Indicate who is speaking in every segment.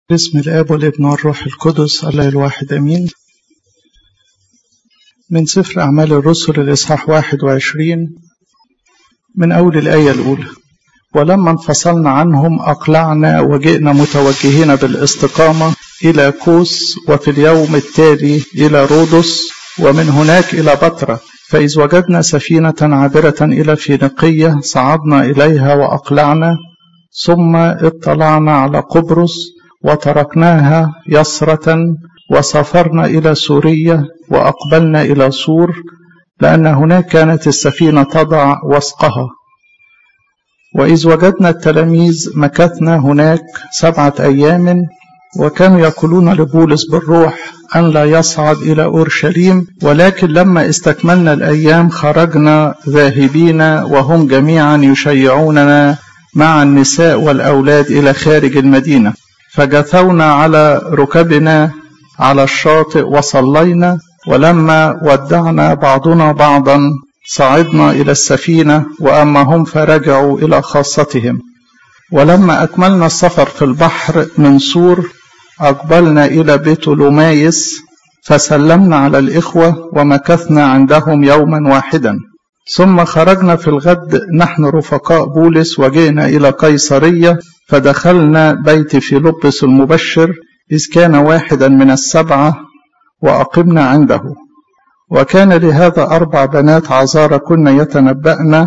Speaker 1: باسم الآب والابن والروح القدس الله الواحد أمين من سفر أعمال الرسل الإصحاح 21 من أول الآية الأولى ولما انفصلنا عنهم أقلعنا وجئنا متوجهين بالاستقامة إلى كوس وفي اليوم التالي إلى رودس ومن هناك إلى بطرة فإذ وجدنا سفينة عابرة إلى فينيقية صعدنا إليها وأقلعنا ثم اطلعنا على قبرص وتركناها يسرة وسافرنا إلى سوريا وأقبلنا إلى سور لأن هناك كانت السفينة تضع وسقها وإذ وجدنا التلاميذ مكثنا هناك سبعة أيام وكانوا يقولون لبولس بالروح أن لا يصعد إلى أورشليم ولكن لما استكملنا الأيام خرجنا ذاهبين وهم جميعا يشيعوننا مع النساء والأولاد إلى خارج المدينة فجثونا على ركبنا على الشاطئ وصلينا ولما ودعنا بعضنا بعضا صعدنا إلى السفينة وأما هم فرجعوا إلى خاصتهم ولما أكملنا السفر في البحر من سور أقبلنا إلى بيتولومايس فسلمنا على الإخوة ومكثنا عندهم يوما واحدا ثم خرجنا في الغد نحن رفقاء بولس وجئنا إلى قيصرية فدخلنا بيت فيلبس المبشر إذ كان واحدا من السبعة وأقمنا عنده وكان لهذا أربع بنات عذارى كن يتنبأن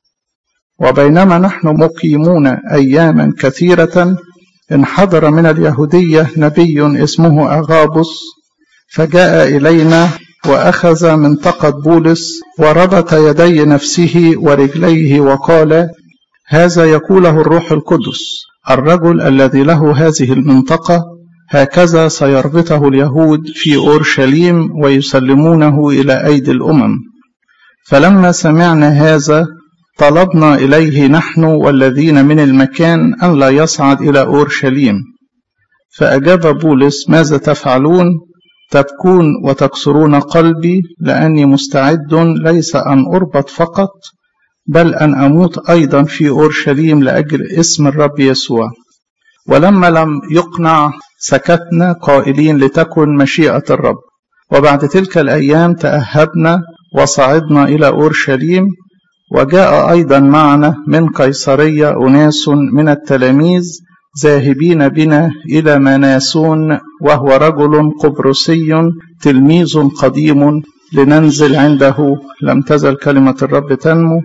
Speaker 1: وبينما نحن مقيمون أياما كثيرة انحدر من اليهودية نبي اسمه أغابس فجاء إلينا وأخذ منطقة بولس وربط يدي نفسه ورجليه وقال هذا يقوله الروح القدس الرجل الذي له هذه المنطقة هكذا سيربطه اليهود في أورشليم ويسلمونه إلى أيدي الأمم فلما سمعنا هذا طلبنا إليه نحن والذين من المكان أن لا يصعد إلى أورشليم فأجاب بولس ماذا تفعلون تبكون وتكسرون قلبي لأني مستعد ليس أن أربط فقط بل أن أموت أيضا في أورشليم لأجل اسم الرب يسوع ولما لم يقنع سكتنا قائلين لتكن مشيئة الرب وبعد تلك الأيام تأهبنا وصعدنا إلى أورشليم وجاء أيضا معنا من قيصرية أناس من التلاميذ ذاهبين بنا إلى مناسون وهو رجل قبرصي تلميذ قديم لننزل عنده لم تزل كلمة الرب تنمو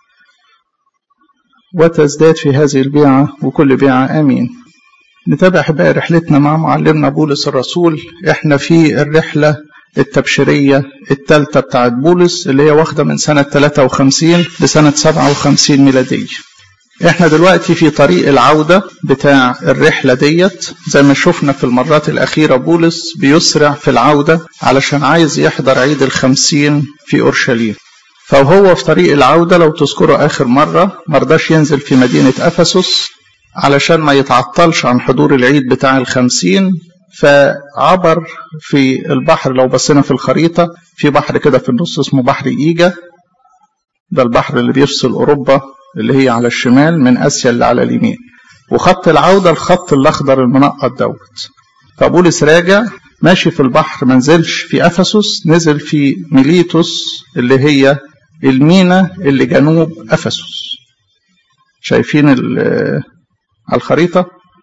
Speaker 1: وتزداد في هذه البيعة وكل بيعة آمين نتابع بقى رحلتنا مع معلمنا بولس الرسول احنا في الرحلة التبشيرية الثالثة بتاعت بولس اللي هي واخدة من سنة 53 لسنة 57 ميلادية احنا دلوقتي في طريق العودة بتاع الرحلة ديت زي ما شفنا في المرات الأخيرة بولس بيسرع في العودة علشان عايز يحضر عيد الخمسين في أورشليم فهو في طريق العودة لو تذكروا آخر مرة مرضاش ينزل في مدينة أفسس علشان ما يتعطلش عن حضور العيد بتاع الخمسين فعبر في البحر لو بصينا في الخريطة في بحر كده في النص اسمه بحر إيجا ده البحر اللي بيفصل أوروبا اللي هي على الشمال من آسيا اللي على اليمين وخط العودة الخط الأخضر المنقط دوت فبولس راجع ماشي في البحر منزلش في أفسس نزل في ميليتوس اللي هي المينا اللي جنوب أفسس شايفين على الخريطة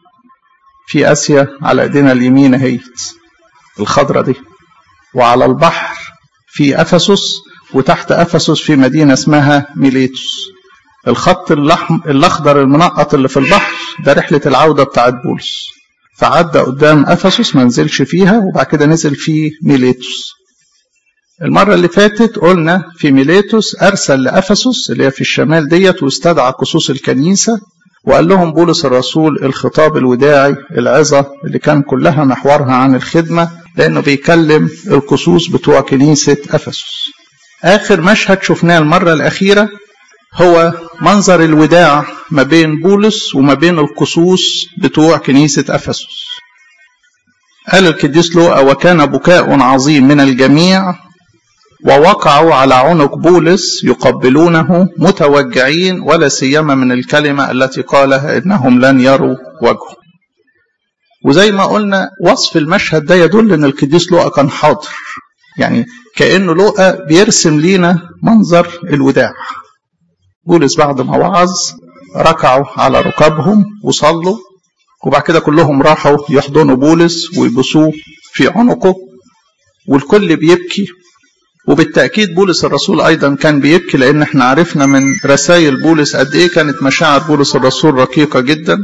Speaker 1: في آسيا على ايدينا اليمين اهيت الخضرة دي وعلى البحر في أفسس وتحت أفسس في مدينة اسمها ميليتوس الخط الأخضر المنقط اللي في البحر ده رحلة العودة بتاعت بولس فعدى قدام أفسس ما نزلش فيها وبعد كده نزل في ميليتوس المرة اللي فاتت قلنا في ميليتوس أرسل لأفسس اللي هي في الشمال ديت واستدعى قصوص الكنيسة وقال لهم بولس الرسول الخطاب الوداعي العظة اللي كان كلها محورها عن الخدمة لأنه بيكلم القصوص بتوع كنيسة أفسس آخر مشهد شفناه المرة الأخيرة هو منظر الوداع ما بين بولس وما بين القصوص بتوع كنيسة أفسس قال القديس لوقا وكان بكاء عظيم من الجميع ووقعوا على عنق بولس يقبلونه متوجعين ولا سيما من الكلمة التي قالها إنهم لن يروا وجهه وزي ما قلنا وصف المشهد ده يدل ان القديس لوقا كان حاضر يعني كانه لوقا بيرسم لينا منظر الوداع بولس بعد ما وعظ ركعوا على ركابهم وصلوا وبعد كده كلهم راحوا يحضنوا بولس ويبصوه في عنقه والكل بيبكي وبالتأكيد بولس الرسول أيضا كان بيبكي لأن احنا عرفنا من رسائل بولس قد إيه كانت مشاعر بولس الرسول رقيقة جدا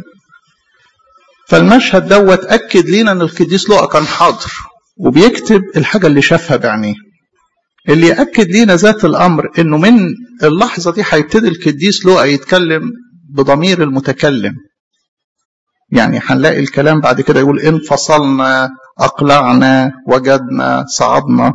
Speaker 1: فالمشهد دوت أكد لينا أن القديس لوقا كان حاضر وبيكتب الحاجة اللي شافها بعينيه اللي يأكد لينا ذات الأمر أنه من اللحظة دي هيبتدي القديس لوقا يتكلم بضمير المتكلم يعني هنلاقي الكلام بعد كده يقول انفصلنا أقلعنا وجدنا صعدنا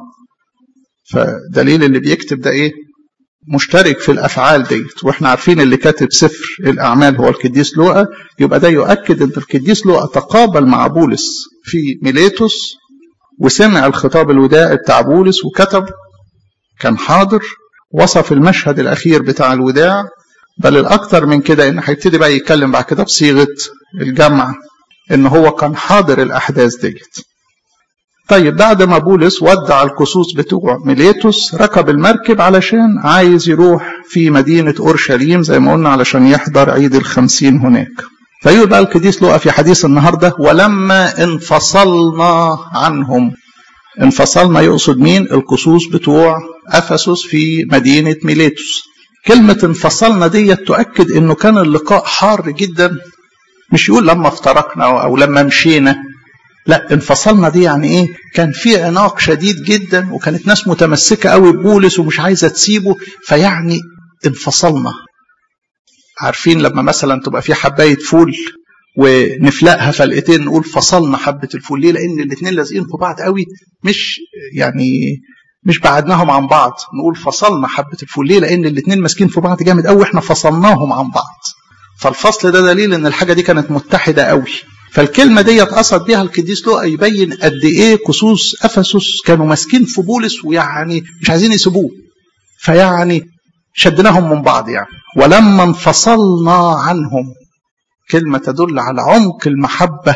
Speaker 1: فدليل اللي بيكتب ده ايه مشترك في الافعال ديت واحنا عارفين اللي كاتب سفر الاعمال هو القديس لوقا يبقى ده يؤكد ان القديس لوقا تقابل مع بولس في ميليتوس وسمع الخطاب الوداعي بتاع بولس وكتب كان حاضر وصف المشهد الاخير بتاع الوداع بل الاكثر من كده ان هيبتدي بقى يتكلم بعد كده بصيغه الجمع ان هو كان حاضر الاحداث ديت طيب بعد ما بولس ودع الكسوس بتوع ميليتوس ركب المركب علشان عايز يروح في مدينة أورشليم زي ما قلنا علشان يحضر عيد الخمسين هناك فيقول بقى القديس لقى في حديث النهاردة ولما انفصلنا عنهم انفصلنا يقصد مين الكسوس بتوع أفسس في مدينة ميليتوس كلمة انفصلنا دي تؤكد انه كان اللقاء حار جدا مش يقول لما افترقنا او لما مشينا لا انفصلنا دي يعني ايه كان في عناق شديد جدا وكانت ناس متمسكة قوي ببولس ومش عايزة تسيبه فيعني انفصلنا عارفين لما مثلا تبقى في حباية فول ونفلقها فلقتين نقول فصلنا حبة الفول ليه لان الاثنين لازقين في بعض قوي مش يعني مش بعدناهم عن بعض نقول فصلنا حبة الفول ليه لان الاثنين ماسكين في بعض جامد قوي احنا فصلناهم عن بعض فالفصل ده دليل ان الحاجة دي كانت متحدة قوي فالكلمة دي قصد بها القديس لوقا يبين قد ايه كسوس افسس كانوا ماسكين في بولس ويعني مش عايزين يسيبوه فيعني شدناهم من بعض يعني ولما انفصلنا عنهم كلمة تدل على عمق المحبة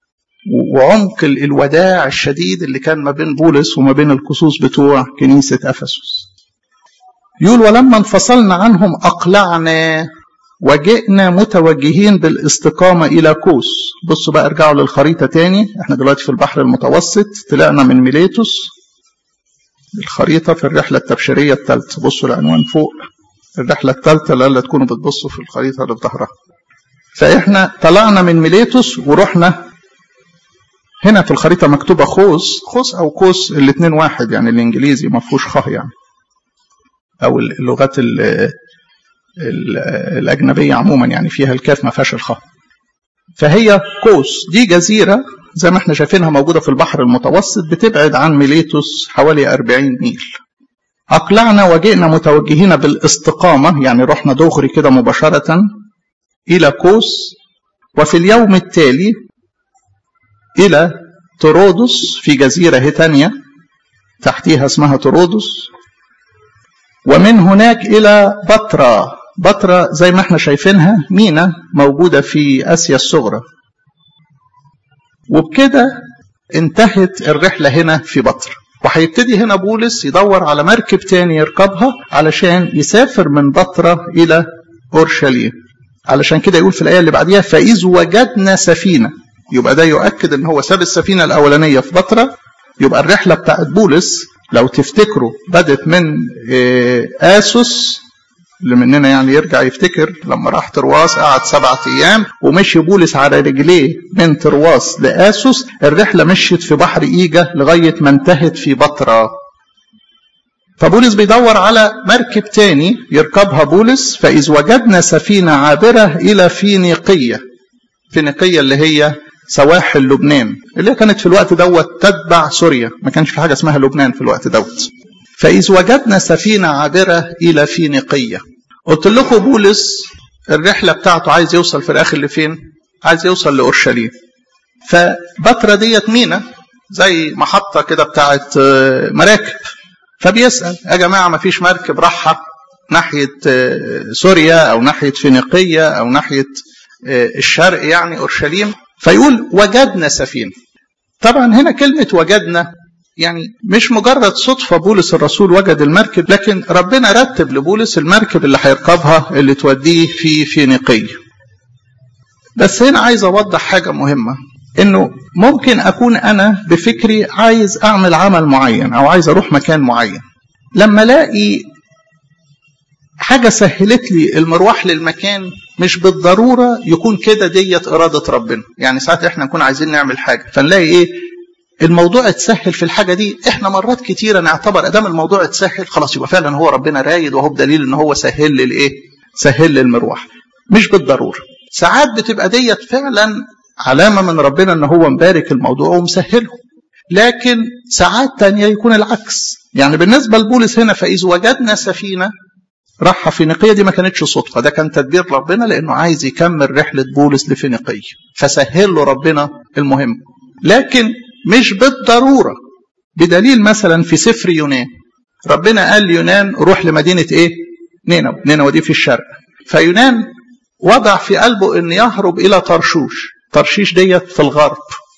Speaker 1: وعمق الوداع الشديد اللي كان ما بين بولس وما بين الكسوس بتوع كنيسة أفسس يقول ولما انفصلنا عنهم أقلعنا وجئنا متوجهين بالاستقامة إلى كوس بصوا بقى ارجعوا للخريطة تاني احنا دلوقتي في البحر المتوسط طلعنا من ميليتوس الخريطة في الرحلة التبشيرية الثالثة بصوا العنوان فوق الرحلة الثالثة لألا تكونوا بتبصوا في الخريطة اللي في ظهرها فإحنا طلعنا من ميليتوس ورحنا هنا في الخريطة مكتوبة خوس خوس أو كوس الاثنين واحد يعني الإنجليزي ما فيهوش خ يعني أو اللغات الأجنبية عموما يعني فيها الكاف ما فيهاش الخاء فهي كوس دي جزيرة زي ما احنا شايفينها موجودة في البحر المتوسط بتبعد عن ميليتوس حوالي 40 ميل أقلعنا وجئنا متوجهين بالاستقامة يعني رحنا دغري كده مباشرة إلى كوس وفي اليوم التالي إلى ترودس في جزيرة تانية تحتيها اسمها ترودس ومن هناك إلى بطرة بطرة زي ما احنا شايفينها مينا موجودة في آسيا الصغرى وبكده انتهت الرحلة هنا في بطرة وهيبتدي هنا بولس يدور على مركب تاني يركبها علشان يسافر من بطرة إلى أورشليم علشان كده يقول في الآية اللي بعديها فإذ وجدنا سفينة يبقى ده يؤكد ان هو ساب السفينة الأولانية في بطرة يبقى الرحلة بتاعت بولس لو تفتكروا بدت من آسوس اللي مننا يعني يرجع يفتكر لما راح ترواس قعد سبعة أيام ومشي بولس على رجليه من ترواس لآسوس الرحلة مشيت في بحر إيجا لغاية ما انتهت في بطرة فبولس بيدور على مركب تاني يركبها بولس فإذ وجدنا سفينة عابرة إلى فينيقية فينيقية اللي هي سواحل لبنان اللي كانت في الوقت دوت تتبع سوريا ما كانش في حاجة اسمها لبنان في الوقت دوت فإذ وجدنا سفينة عابرة إلى فينيقية قلت لكم بولس الرحلة بتاعته عايز يوصل في الآخر لفين عايز يوصل لأورشليم فبترة ديت مينا زي محطة كده بتاعت مراكب فبيسأل يا جماعة ما فيش مركب راحة ناحية سوريا أو ناحية فينيقية أو ناحية الشرق يعني أورشليم فيقول وجدنا سفينة طبعا هنا كلمة وجدنا يعني مش مجرد صدفة بولس الرسول وجد المركب لكن ربنا رتب لبولس المركب اللي هيركبها اللي توديه في فينيقية بس هنا عايز أوضح حاجة مهمة إنه ممكن أكون أنا بفكري عايز أعمل عمل معين أو عايز أروح مكان معين لما ألاقي حاجة سهلت لي المروح للمكان مش بالضرورة يكون كده ديت إرادة ربنا يعني ساعات إحنا نكون عايزين نعمل حاجة فنلاقي إيه الموضوع اتسهل في الحاجة دي إحنا مرات كتيرة نعتبر أدام الموضوع اتسهل خلاص يبقى فعلا هو ربنا رايد وهو بدليل إن هو سهل لي الإيه سهل لي المروح مش بالضرورة ساعات بتبقى ديت فعلا علامة من ربنا إن هو مبارك الموضوع ومسهله لكن ساعات تانية يكون العكس يعني بالنسبة لبولس هنا فإذ وجدنا سفينة راحة فينيقية دي ما كانتش صدفة ده كان تدبير ربنا لأنه عايز يكمل رحلة بولس لفينيقية فسهل له ربنا المهم لكن مش بالضرورة بدليل مثلا في سفر يونان ربنا قال ليونان روح لمدينة ايه نينوى نينوى دي في الشرق فيونان وضع في قلبه ان يهرب الى طرشوش طرشيش ديت في الغرب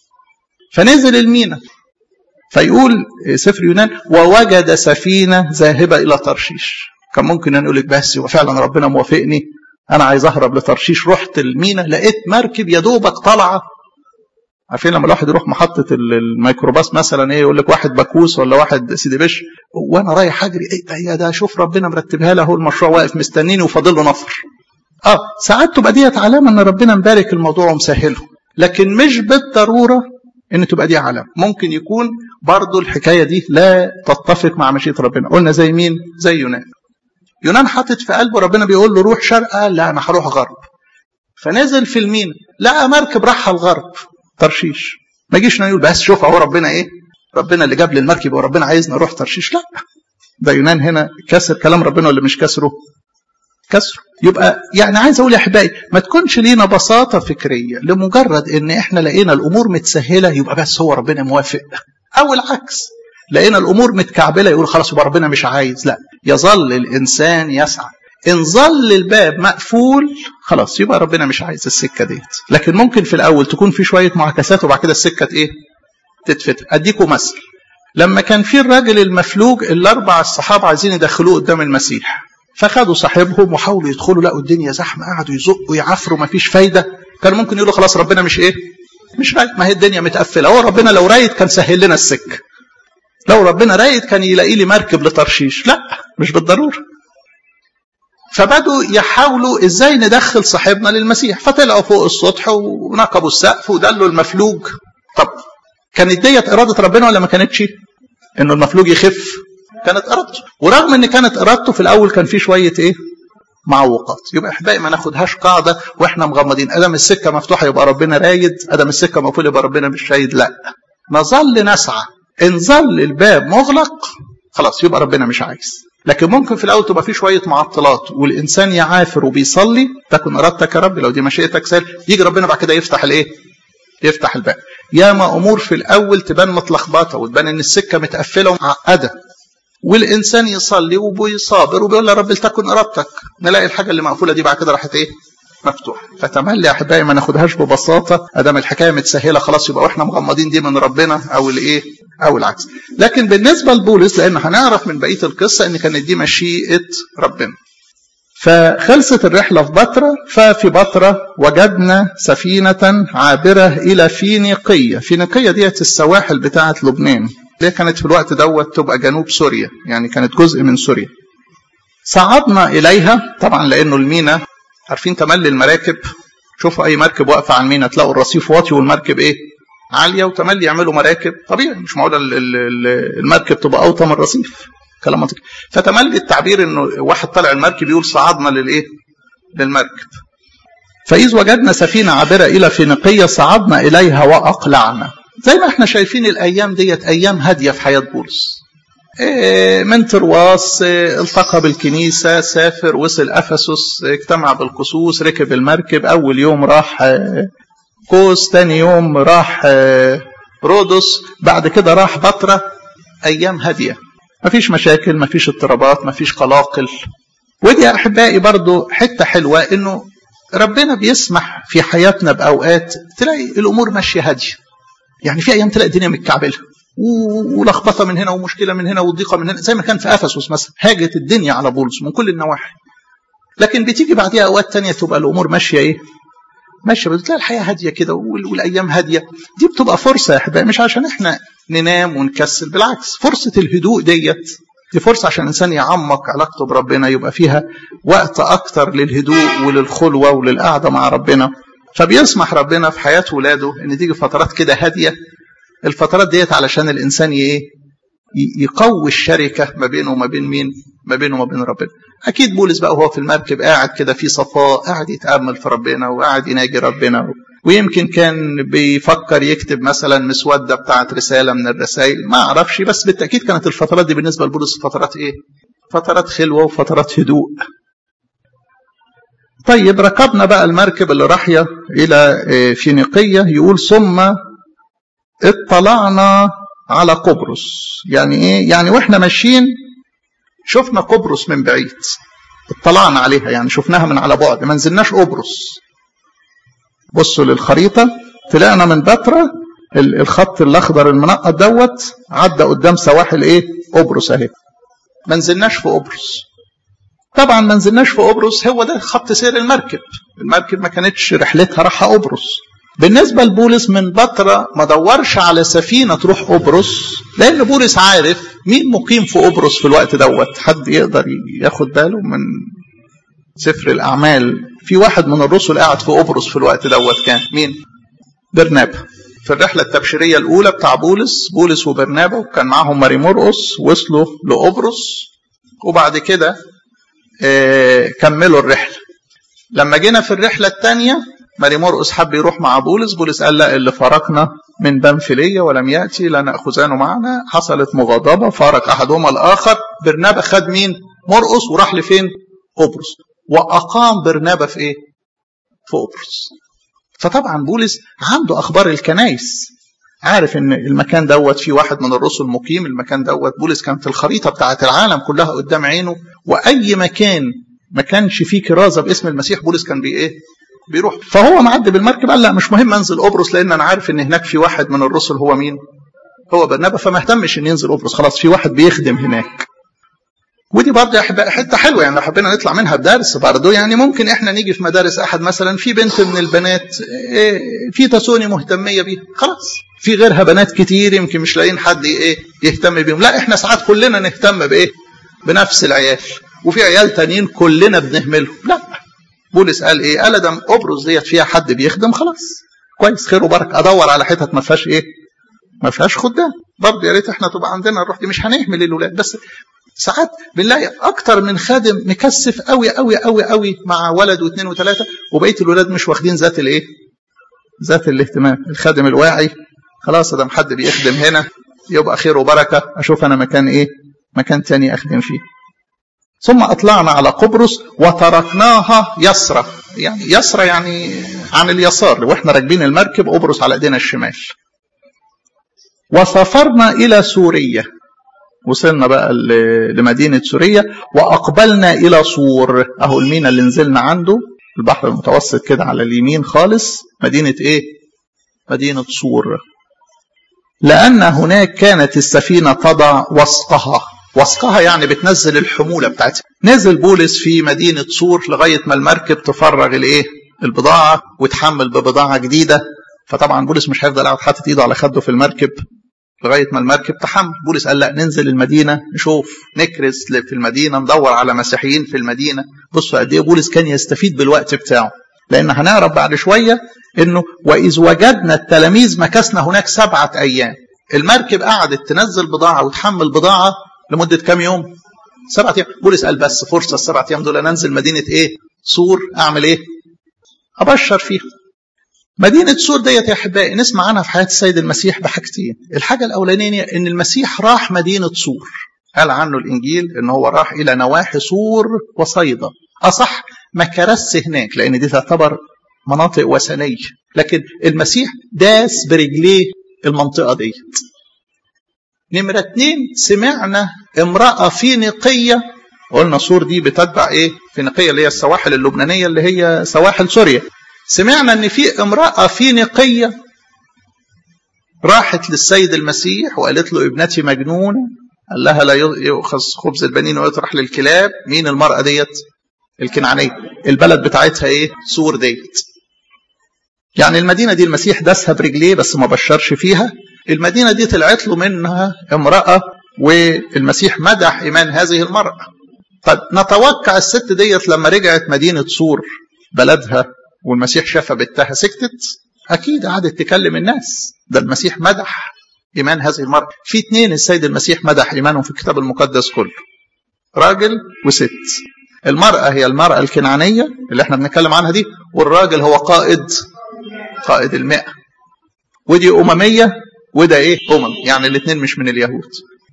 Speaker 1: فنزل المينا فيقول سفر يونان ووجد سفينة ذاهبة إلى ترشيش كان ممكن أن يقول لك بس وفعلا ربنا موافقني أنا عايز أهرب لترشيش رحت المينا لقيت مركب يا دوبك طالعة عارفين لما الواحد يروح محطة الميكروباص مثلا ايه يقول لك واحد باكوس ولا واحد سيدي بش وانا رايح اجري ايه ده يا ده شوف ربنا مرتبها له المشروع واقف مستنيني وفاضل له نفر. اه ساعات تبقى ديت علامه ان ربنا مبارك الموضوع ومسهله لكن مش بالضروره ان تبقى دي علامه ممكن يكون برضو الحكايه دي لا تتفق مع مشيئه ربنا قلنا زي مين زي يونان يونان حاطط في قلبه ربنا بيقول له روح شرق لا انا هروح غرب فنزل في المينا لقى مركب راح الغرب ترشيش ما يجيش يقول بس شوف اهو ربنا ايه ربنا اللي جاب لي المركب وربنا عايزنا نروح ترشيش لا ده يونان هنا كسر كلام ربنا ولا مش كسره كسره يبقى يعني عايز اقول يا احبائي ما تكونش لينا بساطه فكريه لمجرد ان احنا لقينا الامور متسهله يبقى بس هو ربنا موافق او العكس لقينا الامور متكعبله يقول خلاص يبقى ربنا مش عايز لا يظل الانسان يسعى ان ظل الباب مقفول خلاص يبقى ربنا مش عايز السكه ديت لكن ممكن في الاول تكون في شويه معاكسات وبعد كده السكه ايه تتفتح اديكم مثل لما كان في الراجل المفلوج الاربع الصحابه عايزين يدخلوه قدام المسيح فخدوا صاحبهم وحاولوا يدخلوا لقوا الدنيا زحمه قعدوا يزقوا يعفروا ما فيش فايده كان ممكن يقولوا خلاص ربنا مش ايه مش رايد ما هي الدنيا متقفله هو ربنا لو رايد كان سهل لنا السكه لو ربنا رايد كان يلاقي لي مركب لترشيش لا مش بالضروره فبدوا يحاولوا ازاي ندخل صاحبنا للمسيح فطلعوا فوق السطح ونقبوا السقف ودلوا المفلوج طب كانت ديت اراده ربنا ولا ما كانتش انه المفلوج يخف كانت ارادته ورغم ان كانت ارادته في الاول كان في شويه ايه معوقات يبقى احبائي ما ناخدهاش قاعده واحنا مغمضين ادم السكه مفتوحه يبقى ربنا رايد ادم السكه مقفوله يبقى ربنا مش رايد لا نظل نسعى ان ظل الباب مغلق خلاص يبقى ربنا مش عايز لكن ممكن في الاول تبقى في شويه معطلات والانسان يعافر وبيصلي تكن ارادتك يا رب لو دي مشيئتك سهل يجي ربنا بعد كده يفتح الايه يفتح الباب ياما امور في الاول تبان متلخبطه وتبان ان السكه متقفله ومعقده والانسان يصلي وبيصابر وبيقول يا رب لتكن ارادتك نلاقي الحاجه اللي مقفوله دي بعد كده راحت ايه مفتوحه فتملي يا احبائي ما ناخدهاش ببساطه ادام الحكايه متسهله خلاص يبقى واحنا مغمضين دي من ربنا او الايه او العكس لكن بالنسبه لبولس لان هنعرف من بقيه القصه ان كانت دي مشيئه ربنا فخلصت الرحلة في بطرة ففي بطرة وجدنا سفينة عابرة إلى فينيقية فينيقية ديت السواحل بتاعة لبنان اللي كانت في الوقت دوت تبقى جنوب سوريا يعني كانت جزء من سوريا صعدنا إليها طبعا لأنه المينا عارفين تملي المراكب شوفوا أي مركب واقفة على المينا تلاقوا الرصيف واطي والمركب إيه عالية وتملي يعملوا مراكب طبيعي مش معقولة المركب تبقى أوطى من الرصيف كلام منطقي فتملي التعبير انه واحد طالع المركب يقول صعدنا للايه للمركب فإذ وجدنا سفينة عابرة إلى فينيقية صعدنا إليها وأقلعنا زي ما احنا شايفين الأيام ديت أيام هادية في حياة بولس من ترواس التقى بالكنيسة سافر وصل أفسس اجتمع بالقصوص ركب المركب أول يوم راح كوس تاني يوم راح رودس بعد كده راح بطرة أيام هادية مفيش مشاكل مفيش اضطرابات مفيش قلاقل ودي يا احبائي برضو حته حلوه انه ربنا بيسمح في حياتنا باوقات تلاقي الامور ماشيه هاديه يعني في ايام تلاقي الدنيا متكعبله ولخبطه من هنا ومشكله من هنا وضيقه من هنا زي ما كان في افسس مثلا هاجت الدنيا على بولس من كل النواحي لكن بتيجي بعديها اوقات تانية تبقى الامور ماشيه ايه ماشيه بتلاقي الحياه هاديه كده والايام هاديه دي بتبقى فرصه يا احبائي مش عشان احنا ننام ونكسل بالعكس فرصه الهدوء ديت دي فرصه عشان الانسان يعمق علاقته بربنا يبقى فيها وقت اكتر للهدوء وللخلوه وللقعده مع ربنا فبيسمح ربنا في حياه ولاده ان تيجي فترات كده هاديه الفترات ديت علشان الانسان ايه يقوي الشركه ما بينه وما بين مين ما بينه وما بين ربنا اكيد بولس بقى وهو في المركب قاعد كده في صفاء قاعد يتامل في ربنا وقاعد يناجي ربنا ويمكن كان بيفكر يكتب مثلا مسوده بتاعت رساله من الرسائل ما اعرفش بس بالتاكيد كانت الفترات دي بالنسبه لبولس فترات ايه فترات خلوه وفترات هدوء طيب ركبنا بقى المركب اللي راحيه الى فينيقيه يقول ثم اطلعنا على قبرص يعني ايه يعني واحنا ماشيين شفنا قبرص من بعيد اطلعنا عليها يعني شفناها من على بعد ما نزلناش قبرص بصوا للخريطة طلعنا من بتراء الخط الاخضر المنقط دوت عدى قدام سواحل ايه قبرص اهي ما نزلناش في قبرص طبعا ما نزلناش في قبرص هو ده خط سير المركب المركب ما كانتش رحلتها رايحه قبرص بالنسبة لبولس من بطرة ما دورش على سفينة تروح قبرص لأن بولس عارف مين مقيم في قبرص في الوقت دوت حد يقدر ياخد باله من سفر الأعمال في واحد من الرسل قاعد في قبرص في الوقت دوت كان مين برنابا في الرحلة التبشيرية الأولى بتاع بولس بولس وبرنابا وكان معاهم ماري مرقس وصلوا لقبرص وبعد كده كملوا الرحلة لما جينا في الرحلة الثانية ماري مرقس حب يروح مع بولس بولس قال لا اللي فرقنا من بنفلية ولم يأتي لنأخذانه معنا حصلت مغاضبة فارق أحدهما الآخر برنابا خد مين مرقس وراح لفين قبرص وأقام برنابا في إيه في قبرص فطبعا بولس عنده أخبار الكنايس عارف ان المكان دوت في واحد من الرسل مقيم المكان دوت بولس كان في الخريطه بتاعه العالم كلها قدام عينه واي مكان ما كانش فيه كرازه باسم المسيح بولس كان بي ايه بيروح فهو معدي بالمركب قال لا مش مهم انزل قبرص لان انا عارف ان هناك في واحد من الرسل هو مين هو برنابا فما اهتمش ان ينزل قبرص خلاص في واحد بيخدم هناك ودي برضه حته حلوه يعني لو حبينا نطلع منها بدرس برضه يعني ممكن احنا نيجي في مدارس احد مثلا في بنت من البنات في تسوني مهتميه بيها خلاص في غيرها بنات كتير يمكن مش لاقيين حد ايه يهتم بيهم لا احنا ساعات كلنا نهتم بايه بنفس العيال وفي عيال تانيين كلنا بنهملهم لا بولس قال ايه قال ده قبرص ديت فيها حد بيخدم خلاص كويس خير وبركه ادور على حتت ما فيهاش ايه ما فيهاش خدام برضه يا ريت احنا تبقى عندنا الروح دي مش هنهمل الولاد بس ساعات بنلاقي اكتر من خادم مكثف قوي قوي قوي قوي مع ولد واثنين وثلاثه وبقيه الولاد مش واخدين ذات الايه ذات الاهتمام الخادم الواعي خلاص ده حد بيخدم هنا يبقى خير وبركه اشوف انا مكان ايه مكان تاني اخدم فيه ثم اطلعنا على قبرص وتركناها يسرى يعني يسرى يعني عن اليسار واحنا راكبين المركب قبرص على ايدينا الشمال وسافرنا الى سوريا وصلنا بقى لمدينة سوريا وأقبلنا إلى صور أهو المينا اللي نزلنا عنده البحر المتوسط كده على اليمين خالص مدينة إيه؟ مدينة صور لأن هناك كانت السفينة تضع وسقها وسقها يعني بتنزل الحمولة بتاعتها نزل بولس في مدينة صور لغاية ما المركب تفرغ الإيه؟ البضاعة وتحمل ببضاعة جديدة فطبعا بولس مش هيفضل قاعد حاطط ايده على خده في المركب لغايه ما المركب تحمل بولس قال لا ننزل المدينه نشوف نكرس في المدينه ندور على مسيحيين في المدينه بصوا قد ايه بولس كان يستفيد بالوقت بتاعه لان هنعرف بعد شويه انه واذ وجدنا التلاميذ مكثنا هناك سبعه ايام المركب قعدت تنزل بضاعه وتحمل بضاعه لمده كام يوم سبعة ايام بولس قال بس فرصه السبعة ايام دول انزل مدينه ايه سور اعمل ايه ابشر فيها مدينة سور ديت يا أحبائي نسمع عنها في حياة السيد المسيح بحاجتين الحاجة الأولانية إن المسيح راح مدينة سور قال عنه الإنجيل إن هو راح إلى نواحي سور وصيدا أصح ما كرس هناك لأن دي تعتبر مناطق وثنية لكن المسيح داس برجليه المنطقة ديت نمرة اتنين سمعنا امرأة فينيقية قلنا سور دي بتتبع ايه فينيقيه اللي هي السواحل اللبنانيه اللي هي سواحل سوريا سمعنا ان في امراه فينيقيه راحت للسيد المسيح وقالت له ابنتي مجنونه قال لها لا يؤخذ خبز البنين ويطرح للكلاب مين المراه ديت الكنعانيه البلد بتاعتها ايه سور ديت يعني المدينه دي المسيح داسها برجليه بس ما بشرش فيها المدينه دي طلعت له منها امراه والمسيح مدح ايمان هذه المراه طب نتوقع الست ديت لما رجعت مدينه سور بلدها والمسيح شافها بنتها سكتت اكيد قعدت تكلم الناس ده المسيح مدح ايمان هذه المراه في اثنين السيد المسيح مدح ايمانهم في الكتاب المقدس كله راجل وست المراه هي المراه الكنعانيه اللي احنا بنتكلم عنها دي والراجل هو قائد قائد المئة ودي أممية وده إيه أمم يعني الاثنين مش من اليهود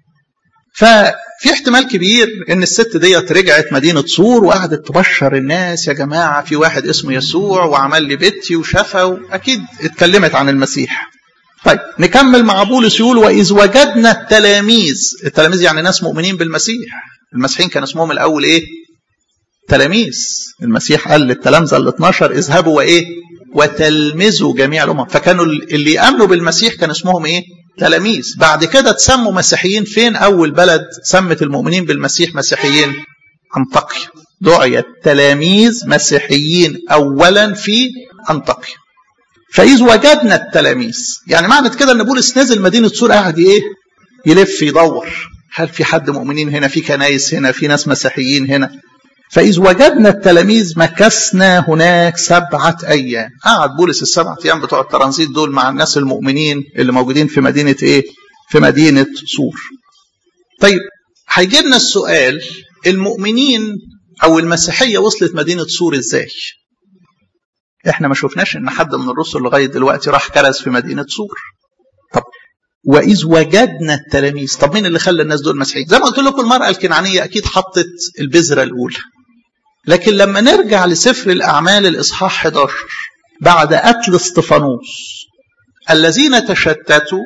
Speaker 1: ففي احتمال كبير ان الست ديت رجعت مدينه صور وقعدت تبشر الناس يا جماعه في واحد اسمه يسوع وعمل لي بيتي وشفى واكيد اتكلمت عن المسيح. طيب نكمل مع بولس يقول واذ وجدنا التلاميذ، التلاميذ يعني ناس مؤمنين بالمسيح. المسيحيين كان اسمهم الاول ايه؟ تلاميذ. المسيح قال للتلامذه ال 12 اذهبوا وايه؟ وتلمذوا جميع الامم، فكانوا اللي يامنوا بالمسيح كان اسمهم ايه؟ تلاميذ بعد كده تسموا مسيحيين فين أول بلد سمت المؤمنين بالمسيح مسيحيين أنطاكيا دعيت تلاميذ مسيحيين أولا في أنطاكيا فإذ وجدنا التلاميذ يعني معنى كده أن بولس نزل مدينة سور قاعد إيه يلف يدور هل في حد مؤمنين هنا في كنايس هنا في ناس مسيحيين هنا فإذ وجدنا التلاميذ مكثنا هناك سبعة أيام قعد بولس السبعة أيام بتوع الترانزيت دول مع الناس المؤمنين اللي موجودين في مدينة إيه في مدينة سور طيب هيجي لنا السؤال المؤمنين أو المسيحية وصلت مدينة سور إزاي احنا ما شفناش ان حد من الرسل لغايه دلوقتي راح كرز في مدينه سور طب واذ وجدنا التلاميذ طب مين اللي خلى الناس دول مسيحيين زي ما قلت لكم المراه الكنعانيه اكيد حطت البذره الاولى لكن لما نرجع لسفر الأعمال الإصحاح 11 بعد قتل استفانوس الذين تشتتوا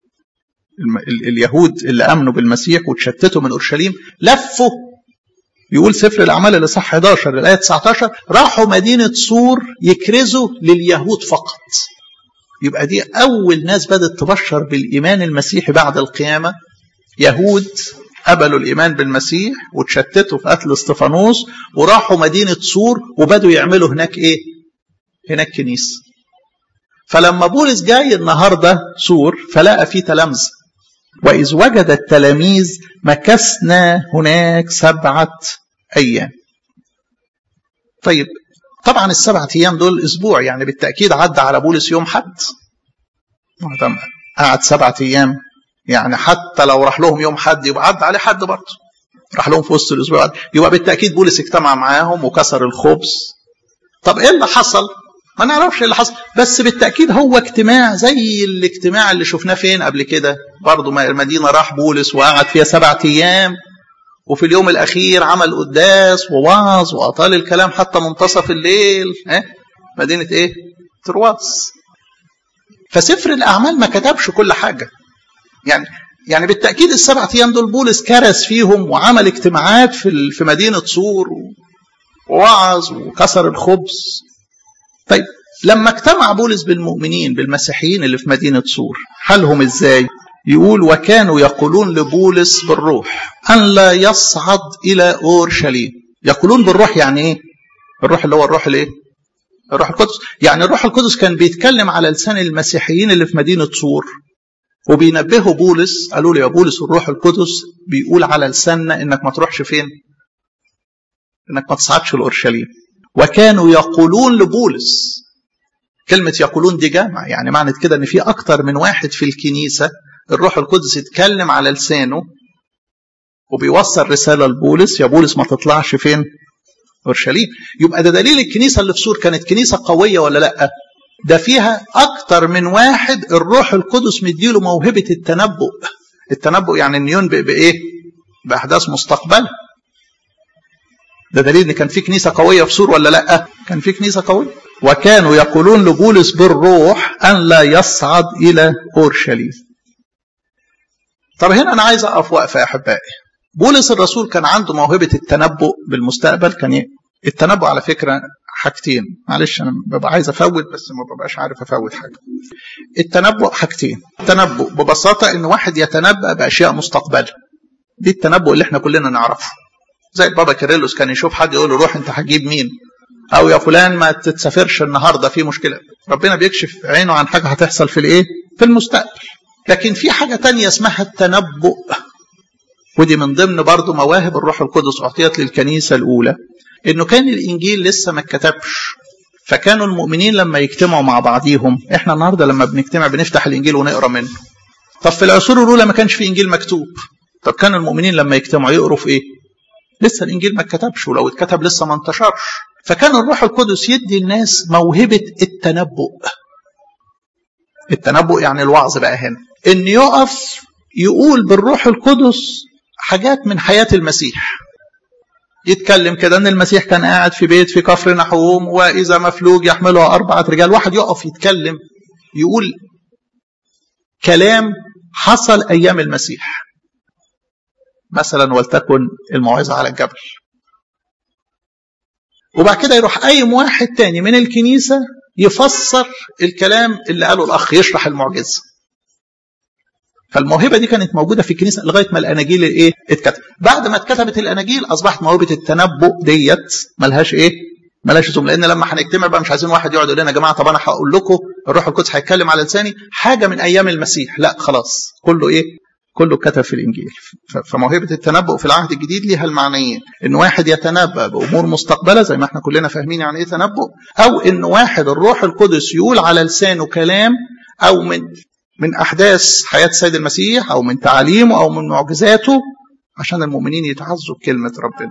Speaker 1: اليهود اللي امنوا بالمسيح وتشتتوا من اورشليم لفوا يقول سفر الاعمال الاصحاح 11 الايه 19 راحوا مدينه سور يكرزوا لليهود فقط يبقى دي اول ناس بدات تبشر بالايمان المسيحي بعد القيامه يهود قبلوا الايمان بالمسيح وتشتتوا في قتل استفانوس وراحوا مدينه سور وبدوا يعملوا هناك ايه؟ هناك كنيسه. فلما بولس جاي النهارده سور فلقى فيه تلامذه واذ وجد التلاميذ مكثنا هناك سبعه ايام. طيب طبعا السبعة ايام دول اسبوع يعني بالتاكيد عدى على بولس يوم حد. قعد سبعة ايام يعني حتى لو راح لهم يوم حد يبقى عدى عليه حد برضه راح لهم في وسط الاسبوع يبقى بالتاكيد بولس اجتمع معاهم وكسر الخبز طب ايه اللي حصل ما نعرفش ايه اللي حصل بس بالتاكيد هو اجتماع زي الاجتماع اللي شفناه فين قبل كده برضه المدينه راح بولس وقعد فيها سبعة ايام وفي اليوم الاخير عمل قداس ووعظ واطال الكلام حتى منتصف الليل اه؟ مدينه ايه ترواس فسفر الاعمال ما كتبش كل حاجه يعني يعني بالتاكيد السبع ايام دول بولس كرس فيهم وعمل اجتماعات في في مدينه صور ووعظ وكسر الخبز طيب لما اجتمع بولس بالمؤمنين بالمسيحيين اللي في مدينه صور حالهم ازاي يقول وكانوا يقولون لبولس بالروح ان لا يصعد الى اورشليم يقولون بالروح يعني ايه الروح اللي هو الروح الايه الروح القدس يعني الروح القدس كان بيتكلم على لسان المسيحيين اللي في مدينه صور وبينبهوا بولس قالوا له يا بولس الروح القدس بيقول على لساننا انك ما تروحش فين انك ما تصعدش لاورشليم وكانوا يقولون لبولس كلمة يقولون دي جامع يعني معنى كده ان في اكتر من واحد في الكنيسة الروح القدس يتكلم على لسانه وبيوصل رسالة لبولس يا بولس ما تطلعش فين اورشليم يبقى ده دليل الكنيسة اللي في سور كانت كنيسة قوية ولا لا ده فيها أكتر من واحد الروح القدس مديله موهبة التنبؤ التنبؤ يعني أن ينبئ بإيه؟ بأحداث مستقبل ده دليل أن كان في كنيسة قوية في سور ولا لأ؟ كان في كنيسة قوية وكانوا يقولون لبولس بالروح أن لا يصعد إلى أورشليم طب هنا أنا عايز أقف وقفة يا أحبائي بولس الرسول كان عنده موهبة التنبؤ بالمستقبل كان ي... التنبؤ على فكرة حاجتين معلش أنا ببقى عايز أفوت بس ما ببقاش عارف أفوت حاجة التنبؤ حاجتين التنبؤ ببساطة إن واحد يتنبأ بأشياء مستقبلة دي التنبؤ اللي احنا كلنا نعرفه زي بابا كيرلس كان يشوف حد يقول له روح انت هتجيب مين او يا فلان ما تتسافرش النهارده في مشكله ربنا بيكشف عينه عن حاجه هتحصل في الايه في المستقبل لكن في حاجه تانية اسمها التنبؤ ودي من ضمن برضه مواهب الروح القدس اعطيت للكنيسه الاولى انه كان الانجيل لسه ما اتكتبش فكانوا المؤمنين لما يجتمعوا مع بعضيهم احنا النهارده لما بنجتمع بنفتح الانجيل ونقرا منه طب في العصور الاولى ما كانش في انجيل مكتوب طب كان المؤمنين لما يجتمعوا يقروا في ايه لسه الانجيل ما اتكتبش ولو اتكتب لسه ما انتشرش فكان الروح القدس يدي الناس موهبه التنبؤ التنبؤ يعني الوعظ بقى هنا ان يقف يقول بالروح القدس حاجات من حياه المسيح يتكلم كده ان المسيح كان قاعد في بيت في كفر نحوم واذا مفلوج يحمله اربعه رجال واحد يقف يتكلم يقول كلام حصل ايام المسيح مثلا ولتكن الموعظة على الجبل وبعد كده يروح قايم واحد تاني من الكنيسة يفسر الكلام اللي قاله الأخ يشرح المعجزة فالموهبة دي كانت موجودة في الكنيسة لغاية ما الأناجيل إيه اتكتب بعد ما اتكتبت الأناجيل أصبحت موهبة التنبؤ ديت ملهاش إيه ملهاش زوم لأن لما هنجتمع بقى مش عايزين واحد يقعد يقول لنا يا جماعة طب أنا هقول لكم الروح القدس هيتكلم على لساني حاجة من أيام المسيح لا خلاص كله إيه كله كتب في الانجيل فموهبه التنبؤ في العهد الجديد ليها المعنيين ان واحد يتنبأ بامور مستقبله زي ما احنا كلنا فاهمين يعني ايه تنبؤ او ان واحد الروح القدس يقول على لسانه كلام او من من احداث حياه السيد المسيح او من تعاليمه او من معجزاته عشان المؤمنين يتعزوا بكلمه ربنا